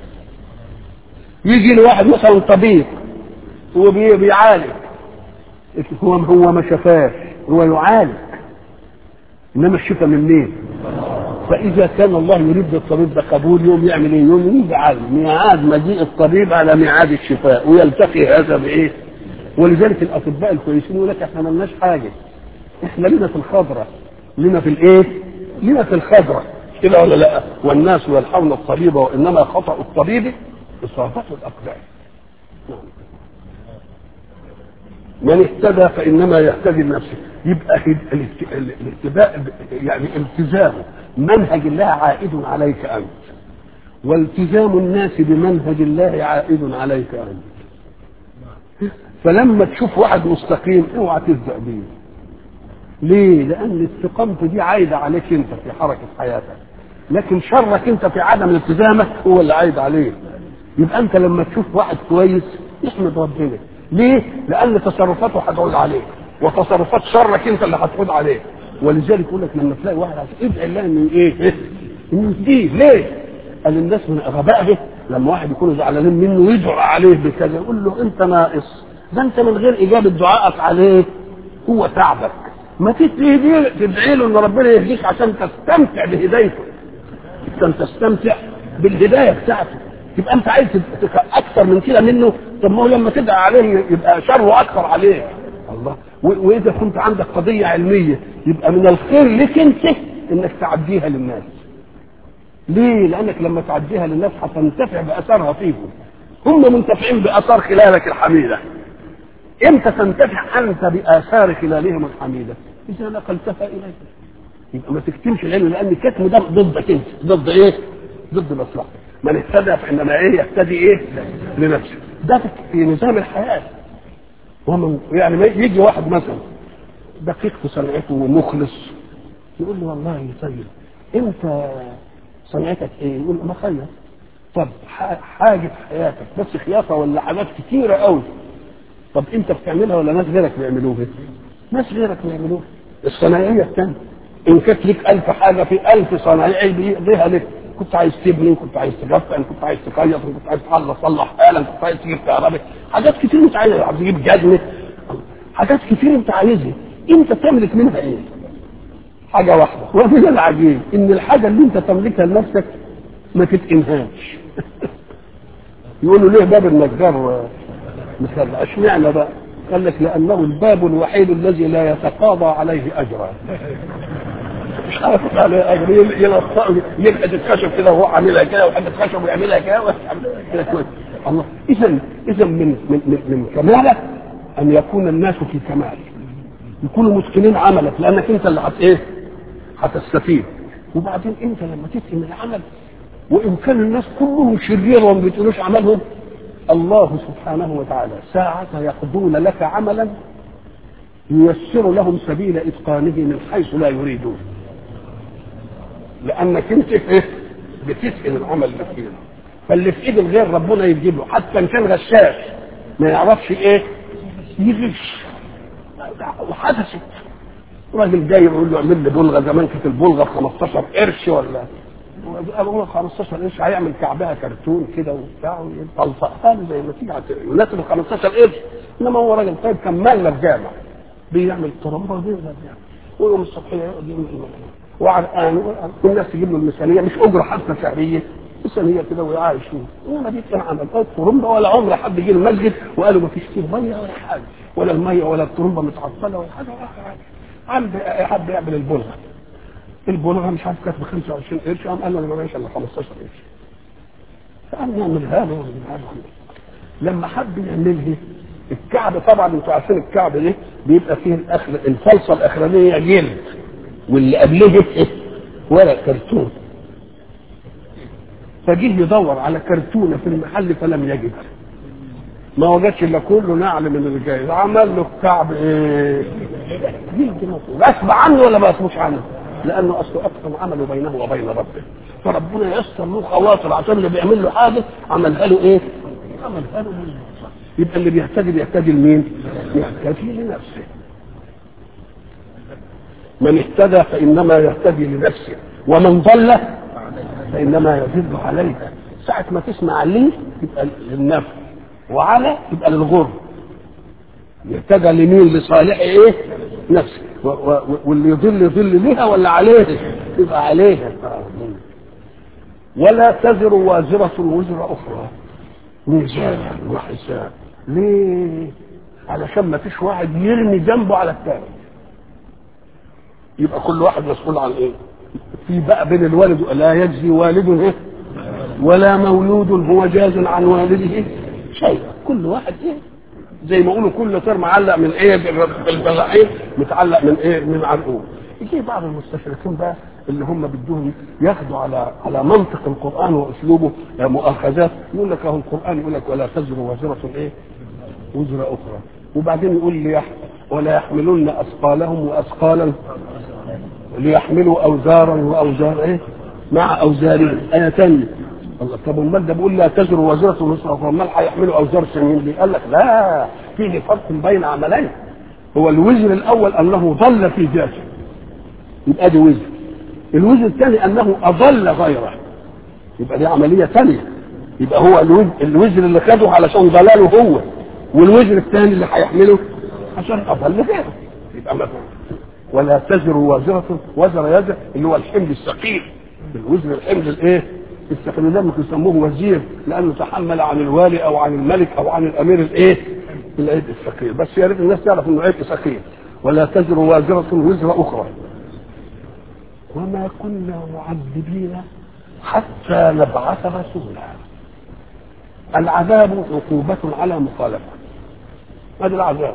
يجي لواحد مثلا طبيب هو بيعالج هو هو ما شفاش هو يعالج انما الشفاء من مين؟ فاذا كان الله يريد الطبيب ده قبول يوم يعمل ايه؟ يوم يجعل ميعاد مجيء الطبيب على ميعاد الشفاء ويلتقي هذا بايه؟ ولذلك الاطباء الكويسين يقول لك احنا مالناش حاجه احنا لنا في الخضره لنا في الايه؟ لنا في الخضره كده ولا لا؟ والناس يلحون الطبيب وانما خطا الطبيب اصابته الاقدام. نعم. من اهتدى فانما يهتدي لنفسه يبقى هد- الاهت- الاهتداء يعني التزامه منهج الله عائد عليك انت والتزام الناس بمنهج الله عائد عليك انت فلما تشوف واحد مستقيم اوعى تبدا بيه ليه؟ لأن استقامته دي عايدة عليك أنت في حركة حياتك لكن شرك أنت في عدم التزامك هو اللي عايد عليك يبقى أنت لما تشوف واحد كويس احمد ربنا ليه؟ لأن تصرفاته هتعود عليك وتصرفات شرك أنت اللي هتعود عليه ولذلك يقول لك لما تلاقي واحد عشان ادعي الله إنه إيه؟ إنه يهديه ليه؟ قال الناس من غبائه لما واحد يكونوا زعلانين منه يدعو عليه بكذا يقول له أنت ناقص ده أنت من غير إجابة دعائك عليه هو تعبك ما تدعي تدعي له ان ربنا يهديك عشان تستمتع بهدايته عشان تستمتع بالهدايه بتاعته يبقى انت عايز تبقى اكثر من كده منه طب ما هو لما تدعي عليه يبقى شره اكثر عليك الله و- واذا كنت عندك قضيه علميه يبقى من الخير لك انت انك تعديها للناس ليه؟ لانك لما تعديها للناس هتنتفع باثارها فيهم هم منتفعين باثار خلالك الحميده امتى تنتفع انت باثار خلالهم الحميده؟ اذا نقلتها اليك يبقى ما تكتمش العلم لان الكتم ده ضدك انت ضد ايه؟ ضد مصلحتك من اهتدى فانما ايه يهتدي ايه؟ لنفسه ده في- في نظام الحياه ومن يعني ما يجي واحد مثلا دقيق في صنعته ومخلص يقول له والله طيب انت صنعتك ايه؟ يقول له ما خير طب ح- حاجه في حياتك بس خياطه ولا حاجات كتيره قوي طب انت بتعملها ولا ناس غيرك بيعملوها؟ ناس غيرك بيعملوها الصنايعيه الثانيه ان كانت لك ألف حاجه في ألف صنايعي بيقضيها لك كنت عايز تبني كنت عايز تجفن كنت عايز تخيط كنت عايز تخلص تصلح آلة كنت عايز تجيب كهرباء حاجات كتير انت عايز عايز تجيب جزمه حاجات كتير انت عايزها انت تملك منها ايه؟ حاجه واحده ومن العجيب ان الحاجه اللي انت تملكها لنفسك ما تتقنهاش يقولوا ليه باب النجار مثال اشمعنى بقى قال لك لانه الباب الوحيد الذي لا يتقاضى عليه اجرا مش عارف عليه اجر يلصق يبقى تتخشب كده وهو عاملها كده وحد خشب ويعملها كده ويعملها كده كويس الله اذا اذا من من من, من كمالك ان يكون الناس في كمال يكونوا متقنين عملك لانك انت اللي هت ايه؟ هتستفيد وبعدين انت لما تتقن العمل وان كان الناس كلهم شرير وما بيتقنوش عملهم الله سبحانه وتعالى ساعة يقضون لك عملا ييسر لهم سبيل اتقانه من حيث لا يريدون لانك انت ايه بتتقن العمل اللي في ايدك فاللي في ايد الغير ربنا يجيب له حتى ان كان غشاش ما يعرفش ايه يغش وحدثت راجل جاي يقول له اعمل لي بلغه زمان كانت البلغه ب 15 قرش ولا قالوا له 15 قرش هيعمل كعبها كرتون كده وبتاع ويطلقها له زي ما تيجي هت- يناسب ال 15 قرش انما هو راجل طيب كان مال الجامع بيعمل ترمبه وبيعمل بيعمل ويوم الصبحيه يقعد يعمل وعرقان والناس تجيب له الميزانيه مش اجره حتى شهريه ميزانيه كده وعايش فيه وما دي كان عمل لا الترمبه ولا عمر حد جه المسجد وقالوا ما فيش فيه ميه ولا حاجه ولا الميه ولا الترمبه متعطله ولا حاجه ولا حاجه عم حب يعمل البلغه البلغه مش عارف كانت ب 25 قرش قام قال له انا ما معيش الا 15 قرش فقام يعملها له ويعملها له لما حب يعملها الكعب طبعا انتوا عارفين الكعب ده بيبقى فيه الاخر الفلصه الاخرانيه جلد واللي قبلها ايه؟ ورق كرتون فجه يدور على كرتونه في المحل فلم يجد ما وجدش الا كله نعل من الجايز عمل له الكعب ايه جلد مطلوب غصب عنه ولا ما غصبوش عنه لانه اصله اتقن عمله بينه وبين ربه فربنا يسر له خواطر عشان اللي بيعمل له حاجه عملها له ايه؟ عملها له من يبقى اللي بيهتدي بيهتدي لمين؟ يهتدي لنفسه من اهتدى فانما يهتدي لنفسه ومن ضل فانما يضل عليها ساعة ما تسمع ليه يبقى للنفع وعلى يبقى للغر يهتدى لمين لصالح ايه نفسه و- و- واللي يضل يضل ليها ولا عليه يبقى عليها ولا تزر وازرة وزر أخرى ميزان وحساب ليه؟ علشان ما فيش واحد يرمي جنبه على الثاني يبقى كل واحد مسؤول عن ايه؟ في بقى بين الوالد لا يجزي والد ايه؟ ولا مولود هو جاز عن والده شيئا كل واحد ايه؟ زي ما يقولوا كل طير معلق من ايه بالبلاعين متعلق من ايه من عنقود يجي بعض المستشرقين بقى اللي هم بدهم ياخدوا على على منطق القران واسلوبه مؤاخذات يقول لك اهو القران يقول لك ولا تزر وازره ايه وزر اخرى وبعدين يقول لي ولا يحملن اثقالهم واثقالا ليحملوا اوزارا واوزار ايه مع اوزارهم ايه ثانيه الله طب امال ده بيقول لا تزر وازره وزر اخرى امال هيحملوا اوزار سنين دي قال لك لا فيه فرق بين عملين هو الوزر الاول انه ضل في ذاته يبقى دي وزر الوزر الثاني انه اضل غيره يبقى دي عمليه ثانيه يبقى هو الوزر, الوزر اللي خده علشان ضلاله هو والوزر الثاني اللي هيحمله عشان اضل غيره يبقى مثلا ولا تزر وازرة وزر يزر اللي هو الحمل الثقيل الوزر الحمل الايه؟ الثقيل ده ممكن يسموه وزير لانه تحمل عن الوالي او عن الملك او عن الامير الايه؟ العيب الثقيل بس يا ريت الناس تعرف انه عيب ثقيل ولا تزر وازرة وزر اخرى وما كنا معذبين حتى نبعث رسولا العذاب عقوبة على مخالفة هذا العذاب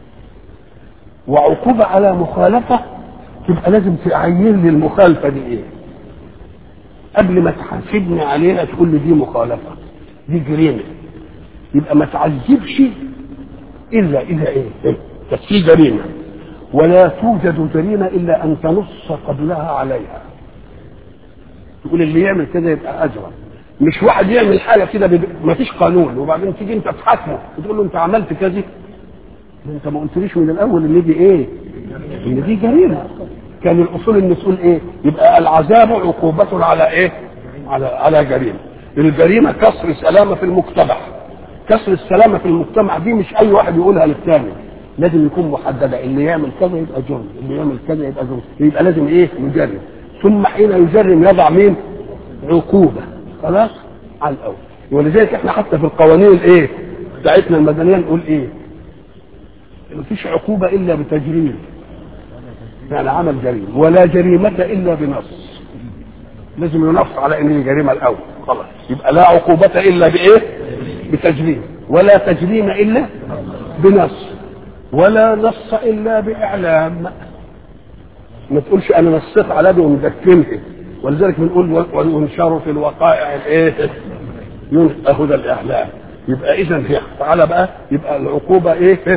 وعقوبة على مخالفة تبقى لازم تعين لي المخالفة دي ايه قبل ما تحاسبني عليها تقول لي دي مخالفة دي جريمة يبقى ما تعذبش إلا إذا إيه؟ إيه؟ بس في جريمة ولا توجد جريمة إلا أن تنص قبلها عليها تقول اللي يعمل كده يبقى أجرم مش واحد يعمل حاجة كده بب... ما فيش قانون وبعدين تيجي أنت تحاكمه وتقول له أنت عملت كذا انت ما قلتليش من الاول ان دي ايه ان دي جريمه كان الاصول ان تقول ايه يبقى العذاب عقوبة على ايه على على جريمه الجريمه كسر سلامه في المجتمع كسر السلامه في المجتمع دي مش اي واحد يقولها للثاني لازم يكون محدده اللي يعمل كذا يبقى جرم اللي يعمل كذا يبقى جرم يبقى لازم ايه يجرم ثم حين يجرم يضع مين عقوبه خلاص على الاول ولذلك احنا حتى في القوانين الايه بتاعتنا المدنيه نقول ايه مفيش عقوبة إلا بتجريم يعني عمل جريمة ولا جريمة إلا بنص لازم ينص على إن دي جريمة الأول خلاص يبقى لا عقوبة إلا بإيه؟ بتجريم ولا تجريم إلا بنص ولا نص إلا بإعلام ما تقولش أنا نصيت على دي ومدكنها ولذلك بنقول وينشر في الوقائع الإيه؟ أهو ده الإعلام يبقى إذا هي تعالى بقى يبقى العقوبة إيه؟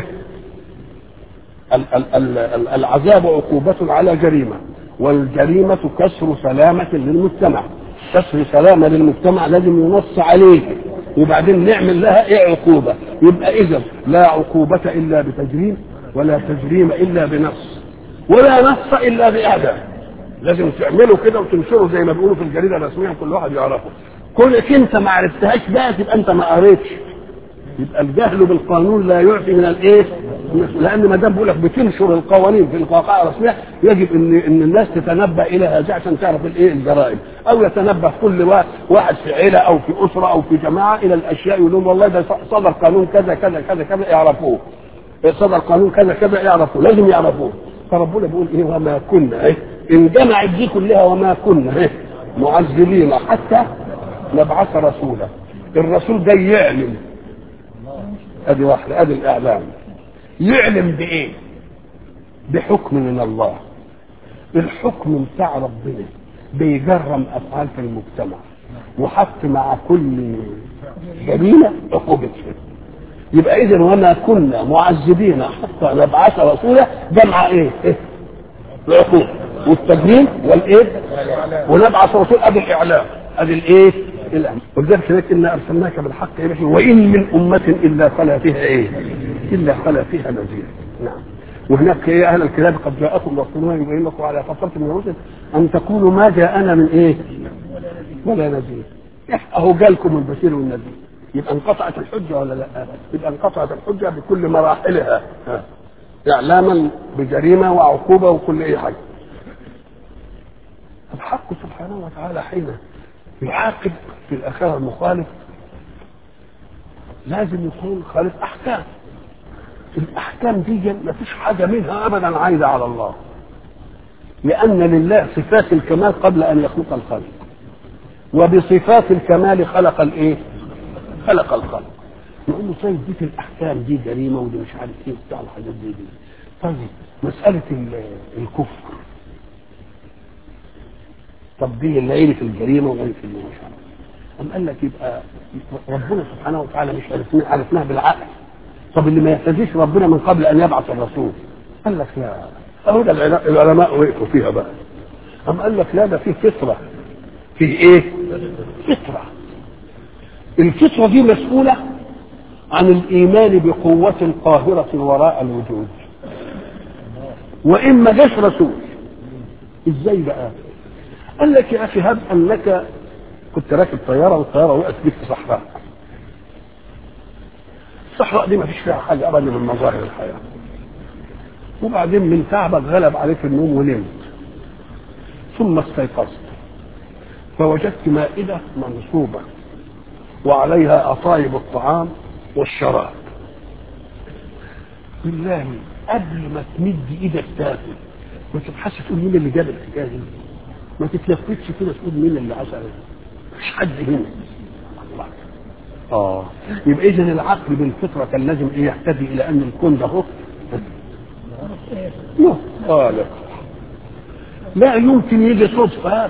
العذاب عقوبة على جريمة والجريمة كسر سلامة للمجتمع كسر سلامة للمجتمع لازم ينص عليه وبعدين نعمل لها ايه عقوبة يبقى اذا لا عقوبة الا بتجريم ولا تجريم الا بنص ولا نص الا باعدام لازم تعمله كده وتنشره زي ما بيقولوا في الجريدة الرسمية كل واحد يعرفه كونك انت ما عرفتهاش بقى تبقى انت ما قريتش يبقى الجهل بالقانون لا يعفي من الايه؟ لان ما دام بقول لك بتنشر القوانين في الواقع الرسميه يجب ان ان الناس تتنبه الى هذا عشان تعرف الايه الجرائم او يتنبه كل واحد في عيله او في اسره او في جماعه الى الاشياء يقول لهم والله ده صدر قانون كذا كذا كذا كذا يعرفوه صدر قانون كذا كذا يعرفوه لازم يعرفوه فربنا بيقول ايه وما كنا ايه ان جمعت دي كلها وما كنا ايه معذبين حتى نبعث رسولا الرسول جاي يعلم ادي واحده ادي الاعلام يعلم بايه بحكم من الله الحكم بتاع ربنا بيجرم افعال في المجتمع وحط مع كل جريمه عقوبتها يبقى اذا وما كنا معذبين حتى نبعث رسولا جمع ايه؟ إيه؟ العقوبه والتجريم والايه؟ ونبعث رسول ادي الاعلام ادي الايه؟ الامر ولذلك هناك انا ارسلناك بالحق اليه وان من امه الا خلا فيها ايه؟ الا خلا فيها نذير نعم وهناك يا اهل الكتاب قد جاءكم رسولنا يبين لكم على فتره من الرسل ان تقولوا ما جاءنا من ايه؟ ولا نذير اهو جالكم البشير والنذير يبقى انقطعت الحجه ولا لا؟ يبقى انقطعت الحجه بكل مراحلها اعلاما بجريمه وعقوبه وكل اي حاجه الحق سبحانه وتعالى حين يعاقب في الاخره المخالف لازم يكون خالف احكام الاحكام دي ما فيش حاجه منها ابدا عايده على الله لان لله صفات الكمال قبل ان يخلق الخلق وبصفات الكمال خلق الايه خلق الخلق نقول له طيب دي في الاحكام دي جريمه ودي مش عارف ايه وبتاع الحاجات دي, دي طيب مساله الكفر طب دي اللي عيله الجريمه وعيله اللي مش عارف أم قال لك يبقى ربنا سبحانه وتعالى مش عرفناه عرفناه بالعقل طب اللي ما يهتديش ربنا من قبل ان يبعث الرسول قال لك لا اهو ده العلماء وقفوا فيها بقى أم قال لك لا ده فيه فطرة فيه ايه فطرة الفطرة دي مسؤولة عن الإيمان بقوة قاهرة وراء الوجود وإن ما جاش رسول ازاي بقى قال لك يا أخي هب أنك كنت راكب طيارة والطيارة وقعت بيك في صحراء الصحراء دي ما فيش فيها حاجة أبدا من مظاهر الحياة وبعدين من تعبك غلب عليك النوم ونمت ثم استيقظت فوجدت مائدة منصوبة وعليها أطايب الطعام والشراب بالله قبل ما تمد ايدك تاكل ما تبحثش تقول مين اللي جاب الحكايه دي ما تتلفتش كده تقول مين اللي عسل مش حد هنا الله اه يبقى اذا العقل بالفطره كان لازم ايه يهتدي الى ان الكون ده هو له خالق لا يمكن يجي صدفه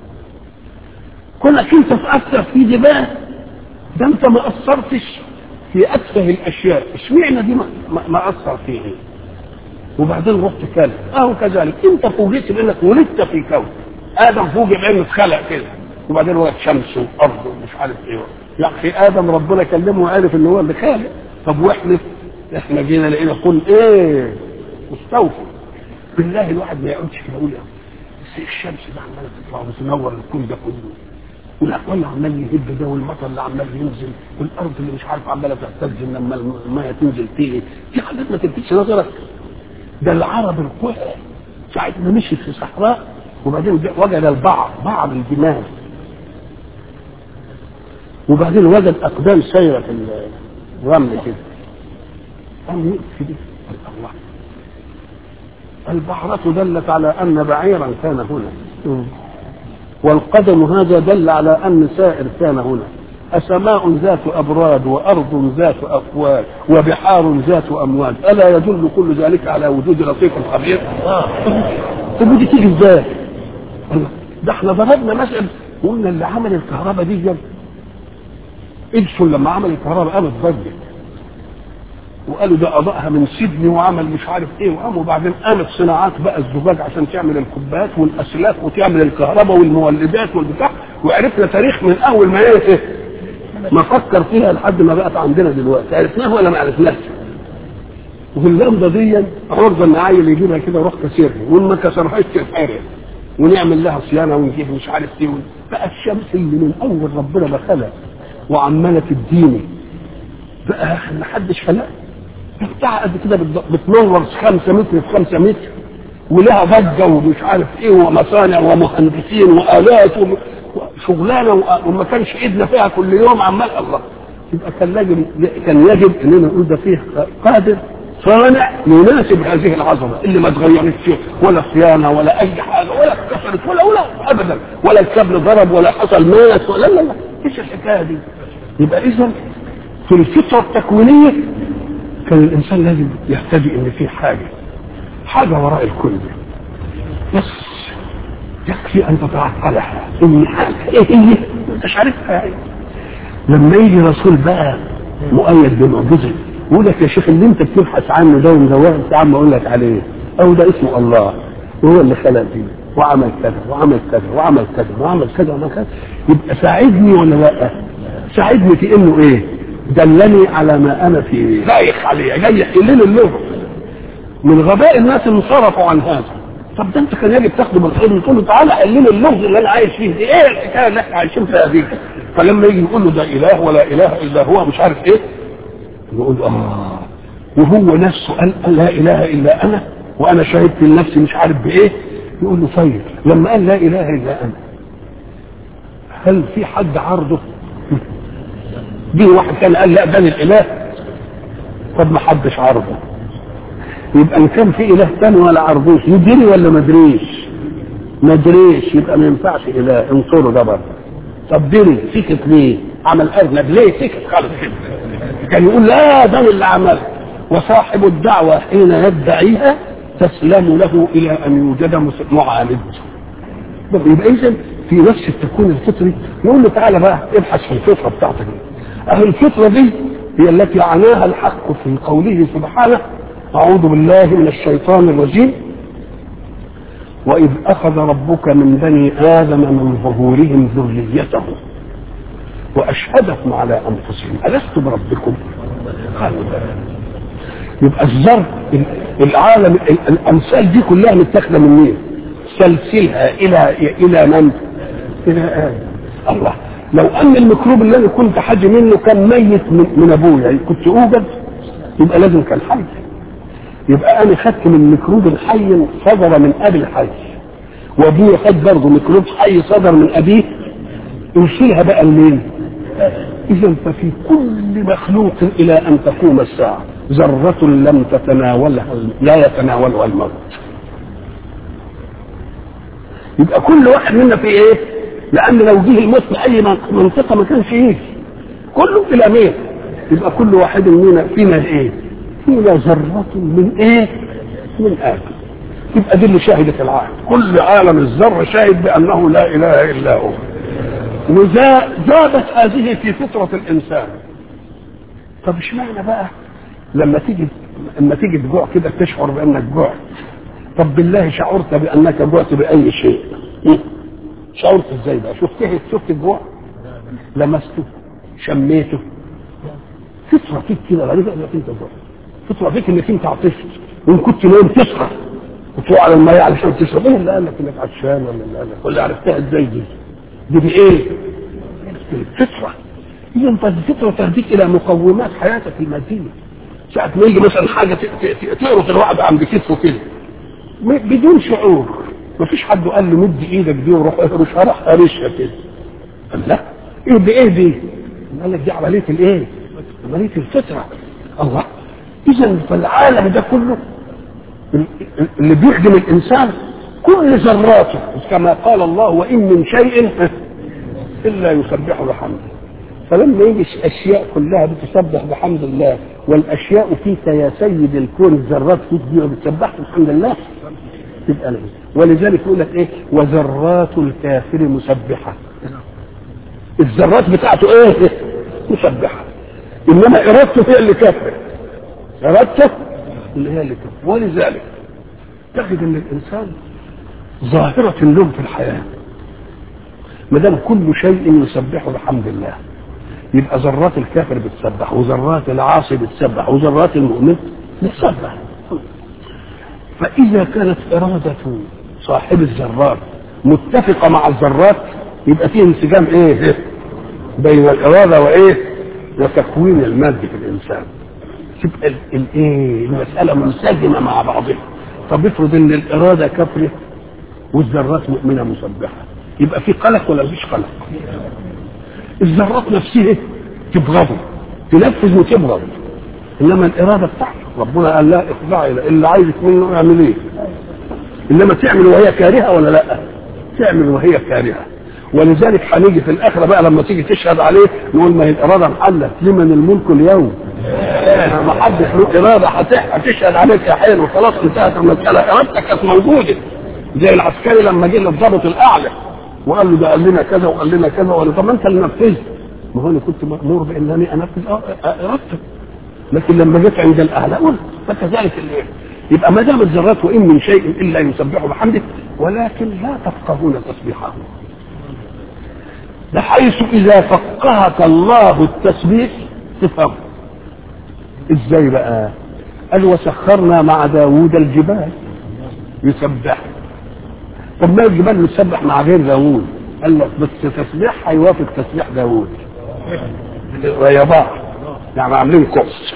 كونك انت تاثر في دي بقى ده انت ما اثرتش في اتفه الاشياء اشمعنى دي ما, ما اثر فيه وبعدين رحت كلب اهو كذلك انت فوجئت بانك ولدت في كون ادم فوجئ بانه اتخلق كده وبعدين ولد شمس وارض ومش عارف ايه يا اخي ادم ربنا كلمه وعرف ان هو اللي خالق طب واحنا احنا جينا لقينا كل ايه مستوفى بالله الواحد ما يقعدش كده يقول بس الشمس ده عماله تطلع وتنور الكون ده كله والاكوان اللي عمال يهب ده والمطر اللي عمال ينزل والارض اللي مش عارف عماله تهتز لما الميه تنزل فيه دي حاجات ما تلفتش نظرك ده العرب القح ساعة ما مشي في صحراء وبعدين وجد البعض بعض الجمال وبعدين وجد اقدام سايره في الرمل كده قام يقف دي الله البحرة دلت على أن بعيرا كان هنا والقدم هذا دل على أن سائر كان هنا أسماء ذات أبراد وأرض ذات أفواج وبحار ذات أمواج ألا يدل كل ذلك على وجود لطيف خبير طب دي تيجي ازاي ده احنا ضربنا مثلا وقلنا اللي عمل الكهرباء دي جنب ادسون لما عمل الكهرباء قامت ضجت وقالوا ده اضاءها من سيدني وعمل مش عارف ايه وقام وبعدين قامت صناعات بقى الزجاج عشان تعمل الكوبايات والاسلاك وتعمل الكهرباء والمولدات والبتاع وعرفنا تاريخ من اول ما ايه ما فكر فيها لحد ما بقت عندنا دلوقتي عرفناها ولا ما عرفناش واللمضه دي عرضه ان عيل يجيبها كده ويروح كسرها وان ما كسرهاش تتحرق ونعمل لها صيانه ونجيب مش عارف ايه بقى الشمس اللي من اول ربنا ما خلق وعماله تديني بقى ما حدش خلقها بتاع قد كده بتنور خمسة متر في خمسة متر ولها ضجة ومش عارف ايه ومصانع ومهندسين وآلات وشغلانة وما كانش ايدنا فيها كل يوم عمال الله يبقى كان لازم كان يجب اننا نقول ده فيه قادر صانع يناسب هذه العظمه اللي ما اتغيرتش ولا صيانه ولا اي حاجه ولا اتكسرت ولا ولا ابدا ولا الكابل ضرب ولا حصل مات ولا لا لا ايش الحكايه دي؟ يبقى اذا في الفطره التكوينيه كان الانسان لازم يهتدي ان في حاجه حاجه وراء الكل بس يكفي ان تتعقلها ان حاجه ايه هي مش عارفها يعني لما يجي رسول بقى مؤيد بمعجزه يقول لك يا شيخ اللي انت بتبحث عنه ده ومدور يا عم اقول لك عليه او ده اسمه الله وهو اللي خلق فيه وعمل كذا وعمل كذا وعمل كذا وعمل كذا وعمل كذا يبقى ساعدني ولا لا؟ ساعدني في انه ايه؟ دلني على ما انا فيه لايق عليه جاي يحل لي اللغه من غباء الناس انصرفوا عن هذا طب ده انت كان يجب تاخده بالخير وتقول له تعالى حل لي اللغز اللي انا عايش فيه دي ايه الحكايه اللي احنا عايشين فيها دي فلما يجي يقول له ده اله ولا اله الا هو مش عارف ايه يقول اه وهو نفسه قال لا اله الا انا وانا شهدت لنفسي مش عارف بايه يقول له طيب لما قال لا اله الا انا هل في حد عرضه جه واحد كان قال لا ده الاله طب ما حدش عرضه يبقى ان كان في اله ثاني ولا عرضوش يدري ولا ما ادريش ما ادريش يبقى ما ينفعش اله انصره ده برضه طب دري سكت ليه عمل ارنب ليه سكت خالص كده كان يقول لا ده اللي عمل وصاحب الدعوة حين يدعيها تسلم له إلى أن يوجد معاند يبقى إذا في نفس التكوين الفطري نقول له تعالى بقى ابحث في الفطرة بتاعتك أهل الفطرة دي هي التي عناها الحق في قوله سبحانه أعوذ بالله من الشيطان الرجيم وإذ أخذ ربك من بني آدم من ظهورهم ذريتهم وأشهدهم على أنفسهم ألست بربكم؟ قالوا بلى يبقى الزر العالم الأمثال دي كلها متاخدة من مين؟ سلسلها إلى إلى من؟ إلى آدم الله لو أن الميكروب اللي أنا كنت حاجة منه كان ميت من, من أبويا يعني كنت أوجد يبقى لازم كان حي يبقى أنا خدت من ميكروب الحي صدر من أبي الحي وابويا خد برضه ميكروب حي صدر من ابيه يوصلها بقى لمين؟ اذا ففي كل مخلوق الى ان تقوم الساعه ذره لم تتناولها لا يتناولها الموت يبقى كل واحد منا في ايه؟ لان لو جه الموت في اي منطقه ما كانش يجي كله الى مين؟ يبقى كل واحد منا فينا ايه؟ فينا ذره من ايه؟ من ادم يبقى دي اللي شهدت العالم كل عالم الذر شاهد بانه لا اله الا هو وزادت هذه في فطره الانسان طب اشمعنى بقى لما تيجي لما تيجي تجوع كده تشعر بانك جوعت طب بالله شعرت بانك جوعت باي شيء شعرت ازاي بقى شفته شفت الجوع لمسته شميته فطره فيك كده غريبه انك انت جوعت فطره فيك انك انت عطشت وان كنت نايم تسهر وتروح على المية علشان تشرب ايه اللي قال لك انك عطشان ولا اللي قال لك ولا عرفتها ازاي دي؟ دي بايه؟ الفطرة اذا فالفطرة تهديك الى مقومات حياتك المادية ساعة ما يجي مثلا حاجة تقرص الواحد عند كتفه كده بدون شعور ما فيش حد قال له مد ايدك دي وروح اهرشها راح هرشها كده قال لا ايه دي ايه دي؟ قال لك دي عملية الايه؟ عملية الفطرة الله اذا فالعالم ده كله اللي بيخدم الانسان كل ذراته كما قال الله وان من شيء الا يسبح بحمده فلما يجي الاشياء كلها بتسبح بحمد الله والاشياء فيك يا سيد الكون الذرات فيك دي بتسبح بحمد الله تبقى ليه ولذلك يقول لك ايه وذرات الكافر مسبحه الذرات بتاعته ايه مسبحه انما ارادته هي اللي كافره ارادته اللي هي اللي كافره ولذلك تجد ان الانسان ظاهره اللوم في الحياه ما دام كل شيء يسبح بحمد الله يبقى ذرات الكافر بتسبح وذرات العاصي بتسبح وذرات المؤمن بتسبح فإذا كانت إرادة صاحب الذرات متفقة مع الذرات يبقى فيه انسجام إيه؟ بين الإرادة وإيه؟ وتكوين المادة في الإنسان. تبقى الإيه؟ المسألة منسجمة مع بعضها. طب افرض إن الإرادة كفرة والذرات مؤمنة مسبحة. يبقى في قلق ولا مفيش قلق؟ الذرات نفسها تبغضه تنفذ وتبغض انما الاراده بتاعته ربنا قال لا اخضعي اللي عايزك منه اعمل ايه انما تعمل وهي كارهه ولا لا تعمل وهي كارهه ولذلك هنيجي في الاخره بقى لما تيجي تشهد عليه نقول ما هي الاراده محلت لمن الملك اليوم ما حدش له اراده هتشهد عليك يا حين وخلاص انتهت المساله ارادتك كانت موجوده زي العسكري لما جه للضابط الاعلى وقال له ده قال لنا كذا وقال لنا كذا وقال له طب ما انت اللي نفذت ما هو انا كنت مامور بانني انفذ ارادتك لكن لما جيت عند الاعلى قلت فكذلك الايه يبقى ما دام الذرات وان من شيء الا يسبح بحمده ولكن لا تفقهون تسبيحه بحيث اذا فقهك الله التسبيح تفهم ازاي بقى قال وسخرنا مع داوود الجبال يسبح طب ما الجبال بتسبح مع غير داوود قال لك بس تسبيحها يوافق تسبيح داوود ويا بعض يعني عاملين قرص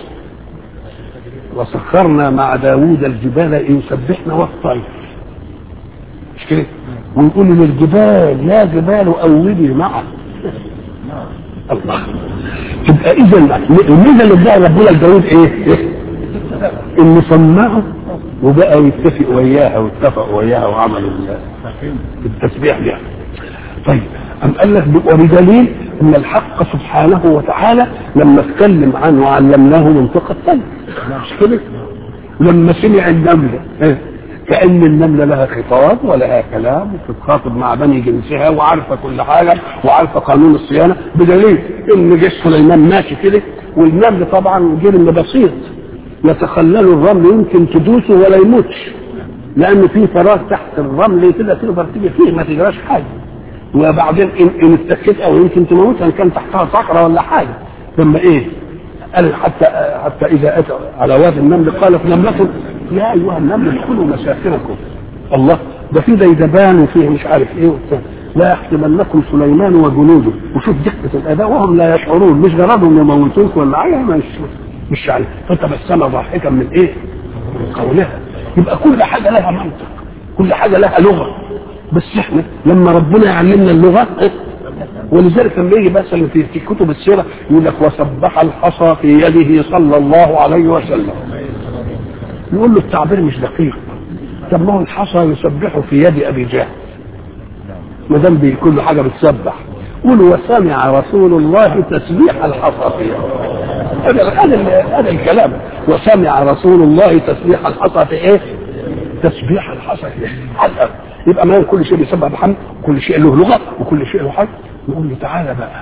وسخرنا مع داوود الجبال يسبحنا والطير مش كده ونقول للجبال يا جبال أولي معه الله تبقى اذا الميزه اللي اداها ربنا لداوود ايه؟ اللي سمعه وبقى يتفق وياها واتفق وياها وعملوا التسبيح ده طيب أم قال لك وبدليل ان الحق سبحانه وتعالى لما اتكلم عنه وعلمناه منطق الطير مش كده لما سمع النمله إيه؟ كأن النملة لها خطاب ولها كلام وتتخاطب مع بني جنسها وعارفة كل حاجة وعارفة قانون الصيانة بدليل إن جيش سليمان ماشي كده والنمل طبعا جرم بسيط يتخلل الرمل يمكن تدوسه ولا يموتش لأن في فراغ تحت الرمل كده تقدر تيجي فيه ما تجراش حاجة وبعدين إن, إن اتكيت أو يمكن تموتها إن كان تحتها صخرة ولا حاجة ثم إيه قال حتى حتى اذا اتى على وادي النمل قالت نملة يا ايها النمل ادخلوا مساكنكم الله ده في ديدبان وفيه مش عارف ايه وبتاع لا يحتملنكم سليمان وجنوده وشوف دقة الاداء وهم لا يشعرون مش جرادهم يموتوك ولا حاجه مش مش عارف فتبسم ضاحكا من ايه؟ من قولها يبقى كل حاجه لها منطق كل حاجه لها لغه بس احنا لما ربنا يعلمنا اللغه ولذلك لما يجي مثلا في, في كتب السيره يقول لك وسبح الحصى في يده صلى الله عليه وسلم يقول له التعبير مش دقيق طب ما هو الحصى يسبح في يد ابي جهل ما دام كل حاجه بتسبح قول وسمع رسول الله تسبيح الحصى في يده هذا هذا الكلام وسمع رسول الله تسبيح الحصى في ايه؟ تسبيح الحصى في ايه؟ يبقى ما كل شيء بيسبح بحمد كل شيء له لغه وكل شيء له حق نقول له تعالى بقى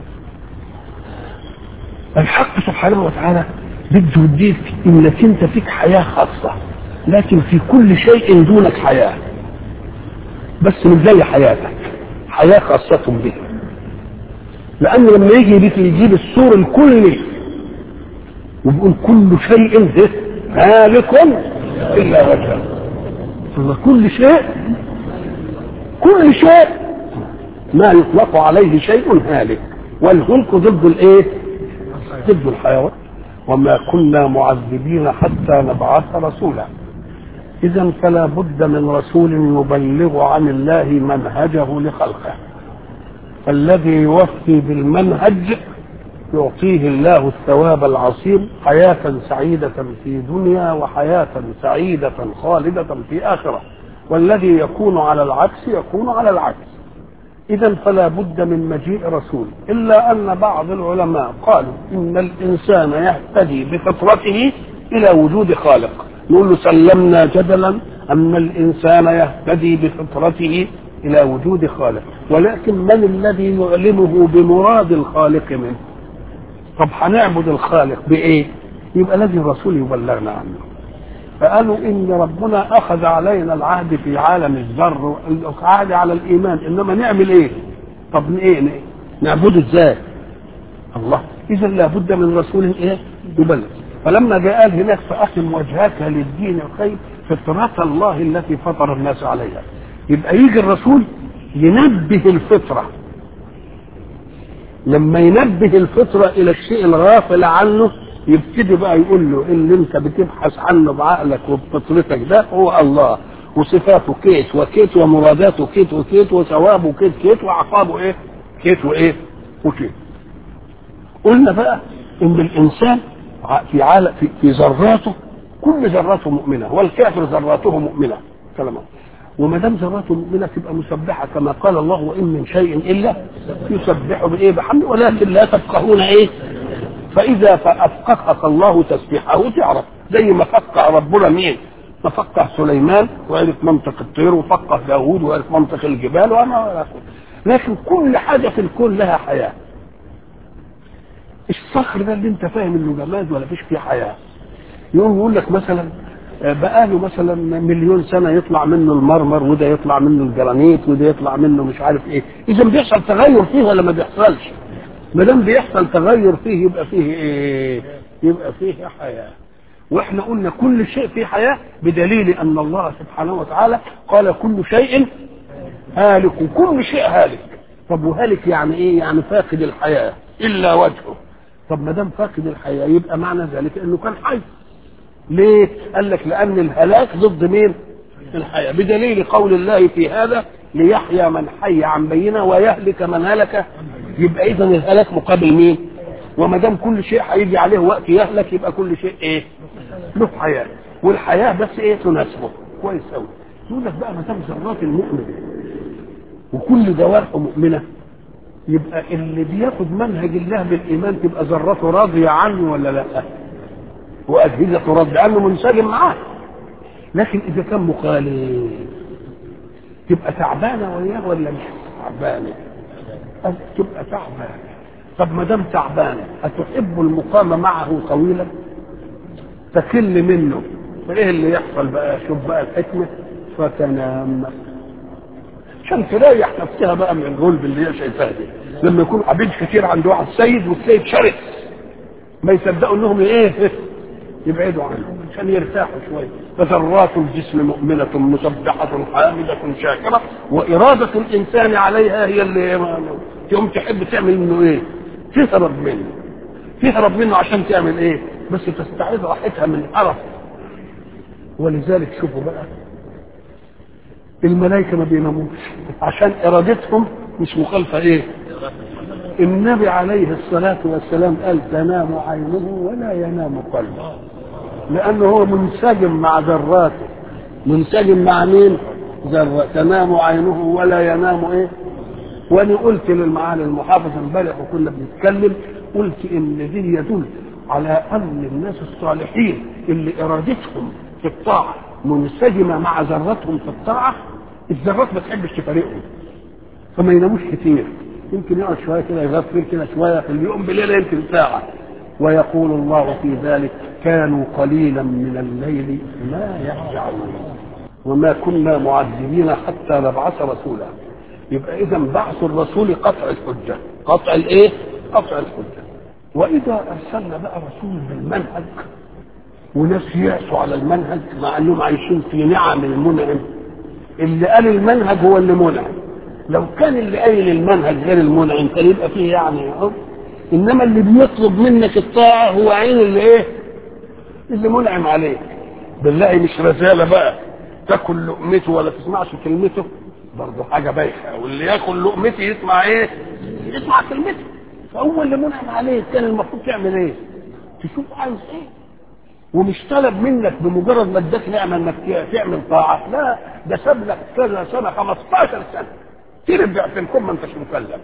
الحق سبحانه وتعالى بده يديك انك انت فيك حياه خاصه لكن في كل شيء دونك حياه بس مش زي حياتك حياه خاصه بك لان لما يجي بك يجيب السور الكلي ويقول كل شيء هالك الا وجهه كل شيء كل شيء ما يطلق عليه شيء هالك والهلك ضد الايه ضد الحيوان وما كنا معذبين حتى نبعث رسولا اذا فلا بد من رسول يبلغ عن الله منهجه لخلقه الذي يوفي بالمنهج يعطيه الله الثواب العظيم حياة سعيدة في دنيا وحياة سعيدة خالدة في آخرة والذي يكون على العكس يكون على العكس إذا فلا بد من مجيء رسول إلا أن بعض العلماء قالوا إن الإنسان يهتدي بفطرته إلى وجود خالق نقول له سلمنا جدلا أن الإنسان يهتدي بفطرته إلى وجود خالق ولكن من الذي يعلمه بمراد الخالق منه طب هنعبد الخالق بايه يبقى لازم الرسول يبلغنا عنه فقالوا ان ربنا اخذ علينا العهد في عالم الذر العهد على الايمان انما نعمل ايه طب ايه نعبده ازاي الله اذا لابد من رسول ايه يبلغ فلما جاء قال هناك فاقم وجهك للدين الخير فطرة الله التي فطر الناس عليها يبقى يجي الرسول ينبه الفطره لما ينبه الفطرة إلى الشيء الغافل عنه يبتدي بقى يقول له اللي انت بتبحث عنه بعقلك وبفطرتك ده هو الله وصفاته كيت وكيت ومراداته كيت وكيت وثوابه كيت كيت وعقابه ايه كيت وايه وكيت قلنا بقى ان الانسان في عالم في, في ذراته كل ذراته مؤمنه والكافر ذراته مؤمنه كلام وما دام ذراته مؤمنه تبقى مسبحه كما قال الله وان من شيء الا يسبح بايه بحمده ولكن لا تفقهون ايه فاذا فافقهك الله تسبيحه تعرف زي ما فقه ربنا مين ما فقه سليمان وعرف منطق الطير وفقه داوود وعرف منطق الجبال وما لكن كل حاجه في الكون لها حياه الصخر ده اللي انت فاهم انه جماد ولا فيش فيه حياه يقوم يقول لك مثلا بقى له مثلا مليون سنه يطلع منه المرمر وده يطلع منه الجرانيت وده يطلع منه مش عارف ايه اذا بيحصل تغير فيه ولا ما بيحصلش ما دام بيحصل تغير فيه يبقى فيه ايه يبقى فيه حياه واحنا قلنا كل شيء فيه حياه بدليل ان الله سبحانه وتعالى قال كل شيء هالك وكل شيء هالك طب وهالك يعني ايه يعني فاقد الحياه الا وجهه طب ما دام فاقد الحياه يبقى معنى ذلك انه كان حي ليه؟ قال لك لأن الهلاك ضد مين؟ الحياة بدليل قول الله في هذا ليحيى من حي عن بينه ويهلك من هلك يبقى إذا الهلاك مقابل مين؟ وما دام كل شيء هيجي عليه وقت يهلك يبقى كل شيء إيه؟ له حياة والحياة بس إيه تناسبه كويس أوي يقول لك بقى ما دام ذرات المؤمن وكل جوارحه مؤمنة يبقى اللي بياخد منهج الله بالايمان تبقى ذرته راضيه عنه ولا لا واجهزته راضيه عنه منسجم معاه لكن اذا كان مخالف تبقى تعبانه وياه ولا مش تعبانه تبقى تعبانه طب ما دام تعبانه اتحب المقام معه طويلا تكل منه فايه اللي يحصل بقى شوف بقى الحكمه فتنام عشان تريح نفسها بقى من الغلب اللي هي شايفاها دي لما يكون عبيد كتير عند واحد سيد والسيد شرس ما يصدقوا انهم ايه يبعدوا عنه عشان يرتاحوا شويه فذرات الجسم مؤمنة مسبحة حامدة شاكرة وإرادة الإنسان عليها هي اللي يوم تحب تعمل منه إيه؟ تهرب منه تهرب منه عشان تعمل إيه؟ بس تستعيد راحتها من القرف ولذلك شوفوا بقى الملائكة ما بيناموش عشان إرادتهم مش مخالفة إيه؟ النبي عليه الصلاة والسلام قال تنام عينه ولا ينام قلبه لأنه هو منسجم مع ذراته منسجم مع مين؟ ذرة تنام عينه ولا ينام إيه؟ وأنا قلت للمعالي المحافظ امبارح وكنا بنتكلم قلت إن دي يدل على أن الناس الصالحين اللي إرادتهم في الطاعة منسجمة مع ذرتهم في الطاعة الذرات ما تحبش تفارقهم فما يناموش كتير يمكن يقعد شويه كده يغفل كده شويه في اليوم بليله يمكن ساعه ويقول الله في ذلك كانوا قليلا من الليل ما يهجعون وما كنا معذبين حتى نبعث رسولا يبقى اذا بعث الرسول قطع الحجه قطع الايه قطع الحجه واذا ارسلنا بقى رسول بالمنهج وناس يأسوا على المنهج مع انهم عايشين في نعم المنعم اللي قال المنهج هو اللي منعم لو كان اللي قايل المنهج غير المنعم كان يبقى فيه يعني اهو انما اللي بيطلب منك الطاعه هو عين اللي ايه اللي منعم عليك بالله مش رساله بقى تاكل لقمته ولا تسمعش كلمته برضه حاجه بايخه واللي ياكل لقمتي يسمع ايه يسمع كلمته فهو اللي منعم عليك كان المفروض تعمل ايه تشوف عايز ايه ومش طلب منك بمجرد ما اداك نعمه انك تعمل طاعه لا ده ساب لك كذا سنه 15 سنه تربع في الكون ما انتش مكلف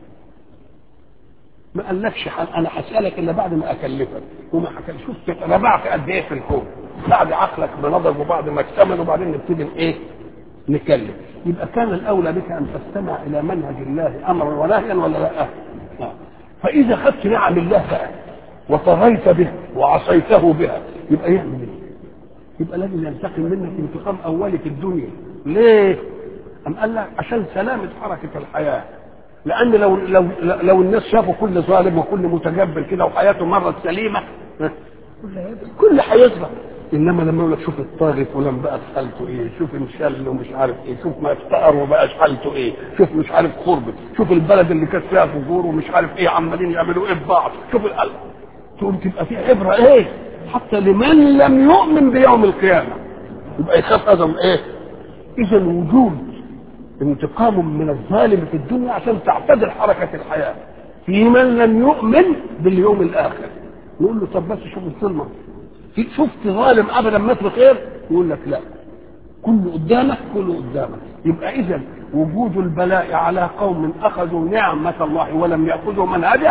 ما قالكش انا هسالك الا بعد ما اكلفك وما حكى شفت ربعت قد ايه في الكون بعد عقلك بنضج وبعد ما اكتمل وبعدين نبتدي ايه نكلم يبقى كان الاولى بك ان تستمع الى منهج الله امرا ونهيا ولا لا آه. فاذا خدت نعم الله بقى وطغيت به وعصيته بها يبقى يعمل ايه يبقى لازم ينتقم منك انتقام اولي في الدنيا ليه أم قال لك عشان سلامة حركة الحياة لأن لو لو لو الناس شافوا كل ظالم وكل متجبر كده وحياته مرت سليمة كل هيصبح انما لما يقول لك شوف الطاغي فلان بقى حالته ايه شوف انشل ومش عارف ايه شوف ما افتقر وبقاش حالته ايه شوف مش عارف خربت شوف البلد اللي كانت فيها فجور ومش عارف ايه عمالين يعملوا ايه ببعض شوف القلب تقوم تبقى في عبره ايه حتى لمن لم يؤمن بيوم القيامه يبقى يخاف هذا ايه اذا وجود انتقام من الظالم في الدنيا عشان تعتدل حركه الحياه في من لم يؤمن باليوم الاخر يقول له طب بس شوف الظلمه شفت ظالم ابدا مات بخير يقول لك لا كله قدامك كله قدامك يبقى اذا وجود البلاء على قوم اخذوا نعمه الله ولم ياخذوا منهجه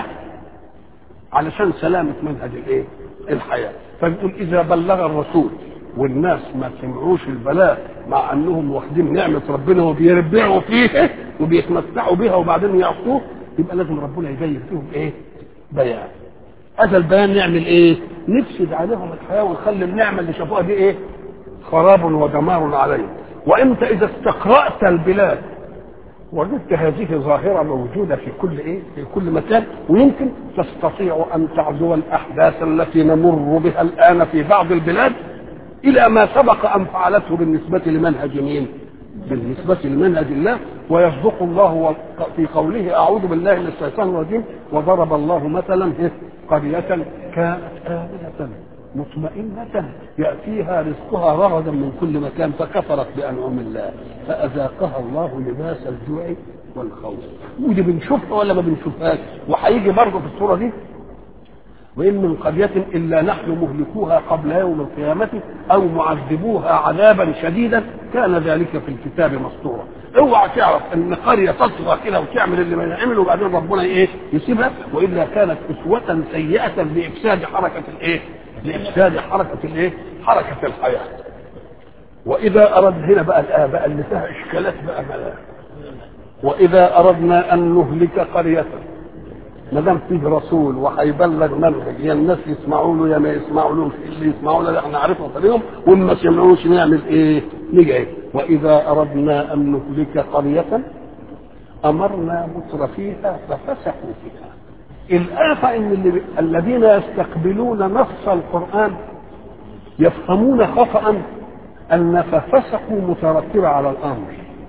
علشان سلامه منهج الايه؟ الحياه فنقول اذا بلغ الرسول والناس ما سمعوش البلاء مع انهم واخدين نعمه ربنا وبيربعوا فيه وبيتمتعوا بها وبعدين يعصوه يبقى لازم ربنا يبين فيهم ايه؟ بيان هذا البيان نعمل ايه؟ نفسد عليهم الحياه ونخلي النعمه اللي شافوها دي ايه؟ خراب ودمار عليهم وانت اذا استقرات البلاد وجدت هذه ظاهره موجوده في كل ايه؟ في كل مكان ويمكن تستطيع ان تعزو الاحداث التي نمر بها الان في بعض البلاد الى ما سبق ان فعلته بالنسبه لمنهج مين؟ بالنسبة لمنهج الله ويصدق الله في قوله أعوذ بالله من الشيطان الرجيم وضرب الله مثلا قرية كانت آمنة مطمئنة يأتيها رزقها رغدا من كل مكان فكفرت بأنعم الله فأذاقها الله لباس الجوع والخوف ودي بنشوفها ولا ما بنشوفهاش وهيجي برضه في الصورة دي وإن من قرية إلا نحن مهلكوها قبل يوم القيامة أو معذبوها عذابا شديدا كان ذلك في الكتاب مسطورا اوعى تعرف ان قريه تطغى كده وتعمل اللي ما يعمل وبعدين ربنا ايه يسيبها والا كانت اسوه سيئه لافساد حركه الايه؟ لافساد حركه الايه؟ حركه الحياه. واذا ارد هنا بقى الآية بقى اللي فيها اشكالات بقى ملاك. واذا اردنا ان نهلك قريه ما دام فيه رسول وهيبلغ منهج يا الناس يسمعوا له يا ما يسمعولوش اللي يسمعوا له احنا عارفهم طريقهم واللي ما سمعوش نعمل ايه؟ نيجي ايه؟ واذا اردنا ان نهلك قريه امرنا متر فيها ففسقوا فيها. الآفة ان اللي الذين يستقبلون نص القرآن يفهمون خطأ ان ففسقوا مترتبة على الامر.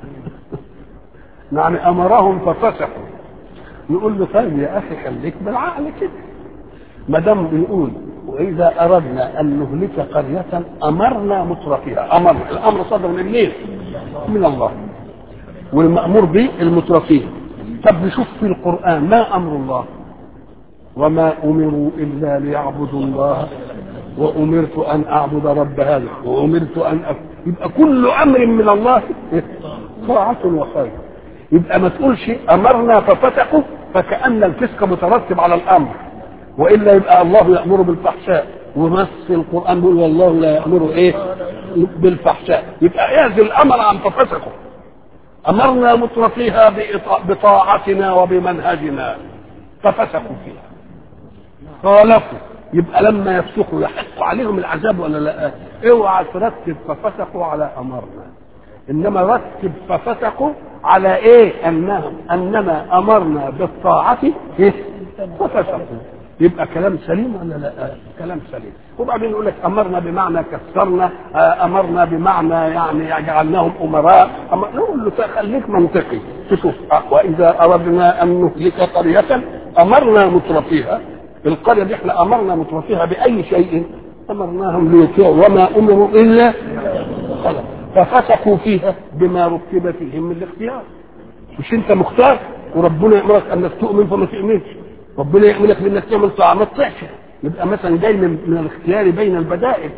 يعني امرهم ففسقوا يقول له طيب يا اخي خليك بالعقل كده ما دام بيقول واذا اردنا ان نهلك قريه امرنا مترفيها امر الامر صدر من مين؟ من الله والمامور به المترفين طب نشوف في القران ما امر الله وما امروا الا ليعبدوا الله وامرت ان اعبد رب هذا وامرت ان أف... يبقى كل امر من الله طاعه وخير يبقى ما تقولش امرنا ففتقوا فكان الفسق مترتب على الامر والا يبقى الله يامر بالفحشاء ونص القران بيقول والله لا يامر ايه بالفحشاء يبقى اعزل الامر عن ففسقوا امرنا مترفيها بطاعتنا وبمنهجنا ففسقوا فيها خالفوا يبقى لما يفسقوا يحق عليهم العذاب ولا لا اوعى ترتب ففسقوا على امرنا انما رتب ففسقوا على ايه انهم اننا امرنا بالطاعه إيه؟ ففسقوا يبقى كلام سليم ولا لا كلام سليم وبعدين يقول لك امرنا بمعنى كسرنا امرنا بمعنى يعني جعلناهم امراء أمر... نقول له خليك منطقي تشوف واذا اردنا ان نهلك قريه امرنا مترفيها القريه دي احنا امرنا مترفيها باي شيء امرناهم ليطيعوا وما امروا الا خلاص ففسقوا فيها بما رتب فيهم من الاختيار مش انت مختار وربنا يامرك انك تؤمن فما تؤمنش ربنا يامرك بانك تعمل طاعه ما تطيعش يبقى مثلا جاي من, من الاختيار بين البدائل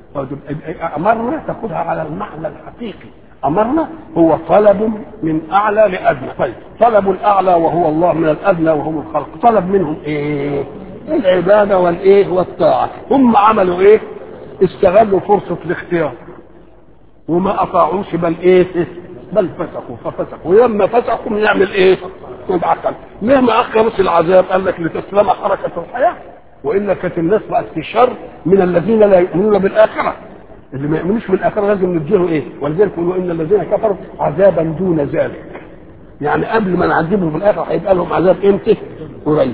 امرنا تاخذها على المعنى الحقيقي امرنا هو طلب من اعلى لادنى طيب طلب الاعلى وهو الله من الادنى وهم الخلق طلب منهم ايه العباده والايه والطاعه هم عملوا ايه استغلوا فرصه الاختيار وما اطاعوش بل ايه بل فسقوا ففسقوا ولما فسقوا نعمل ايه نتعقل مهما اخرت العذاب قال لك لتسلم حركه الحياه والا كانت الناس بقت في شر من الذين لا يؤمنون بالاخره اللي ما يؤمنوش بالاخره لازم نديله ايه ولذلك يقولوا ان الذين كفروا عذابا دون ذلك يعني قبل ما نعذبهم في الاخره هيبقى لهم عذاب امتى قريب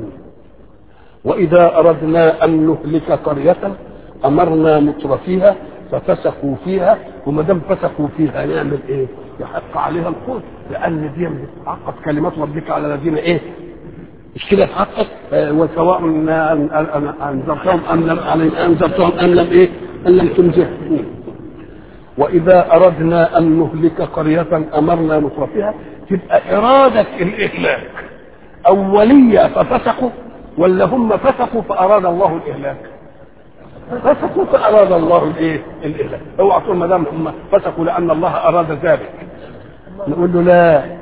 واذا اردنا ان نهلك قريه امرنا مترفيها ففسقوا فيها وما دام فسقوا فيها نعمل ايه؟ يحق عليها الخلد لان دي بتتعقد كلمات ربك على الذين ايه؟ مش كده اتحقق آه وسواء انذرتهم ام لم انذرتهم ام لم ايه؟ ان لم تنذرهم واذا اردنا ان نهلك قريه امرنا مترفيها تبقى اراده الاهلاك اوليه ففسقوا ولا هم فسقوا فاراد الله الاهلاك فسقوا فاراد الله الايه؟ الاهلاك اوعى تقول ما دام هم فسقوا لان الله اراد ذلك نقول له لا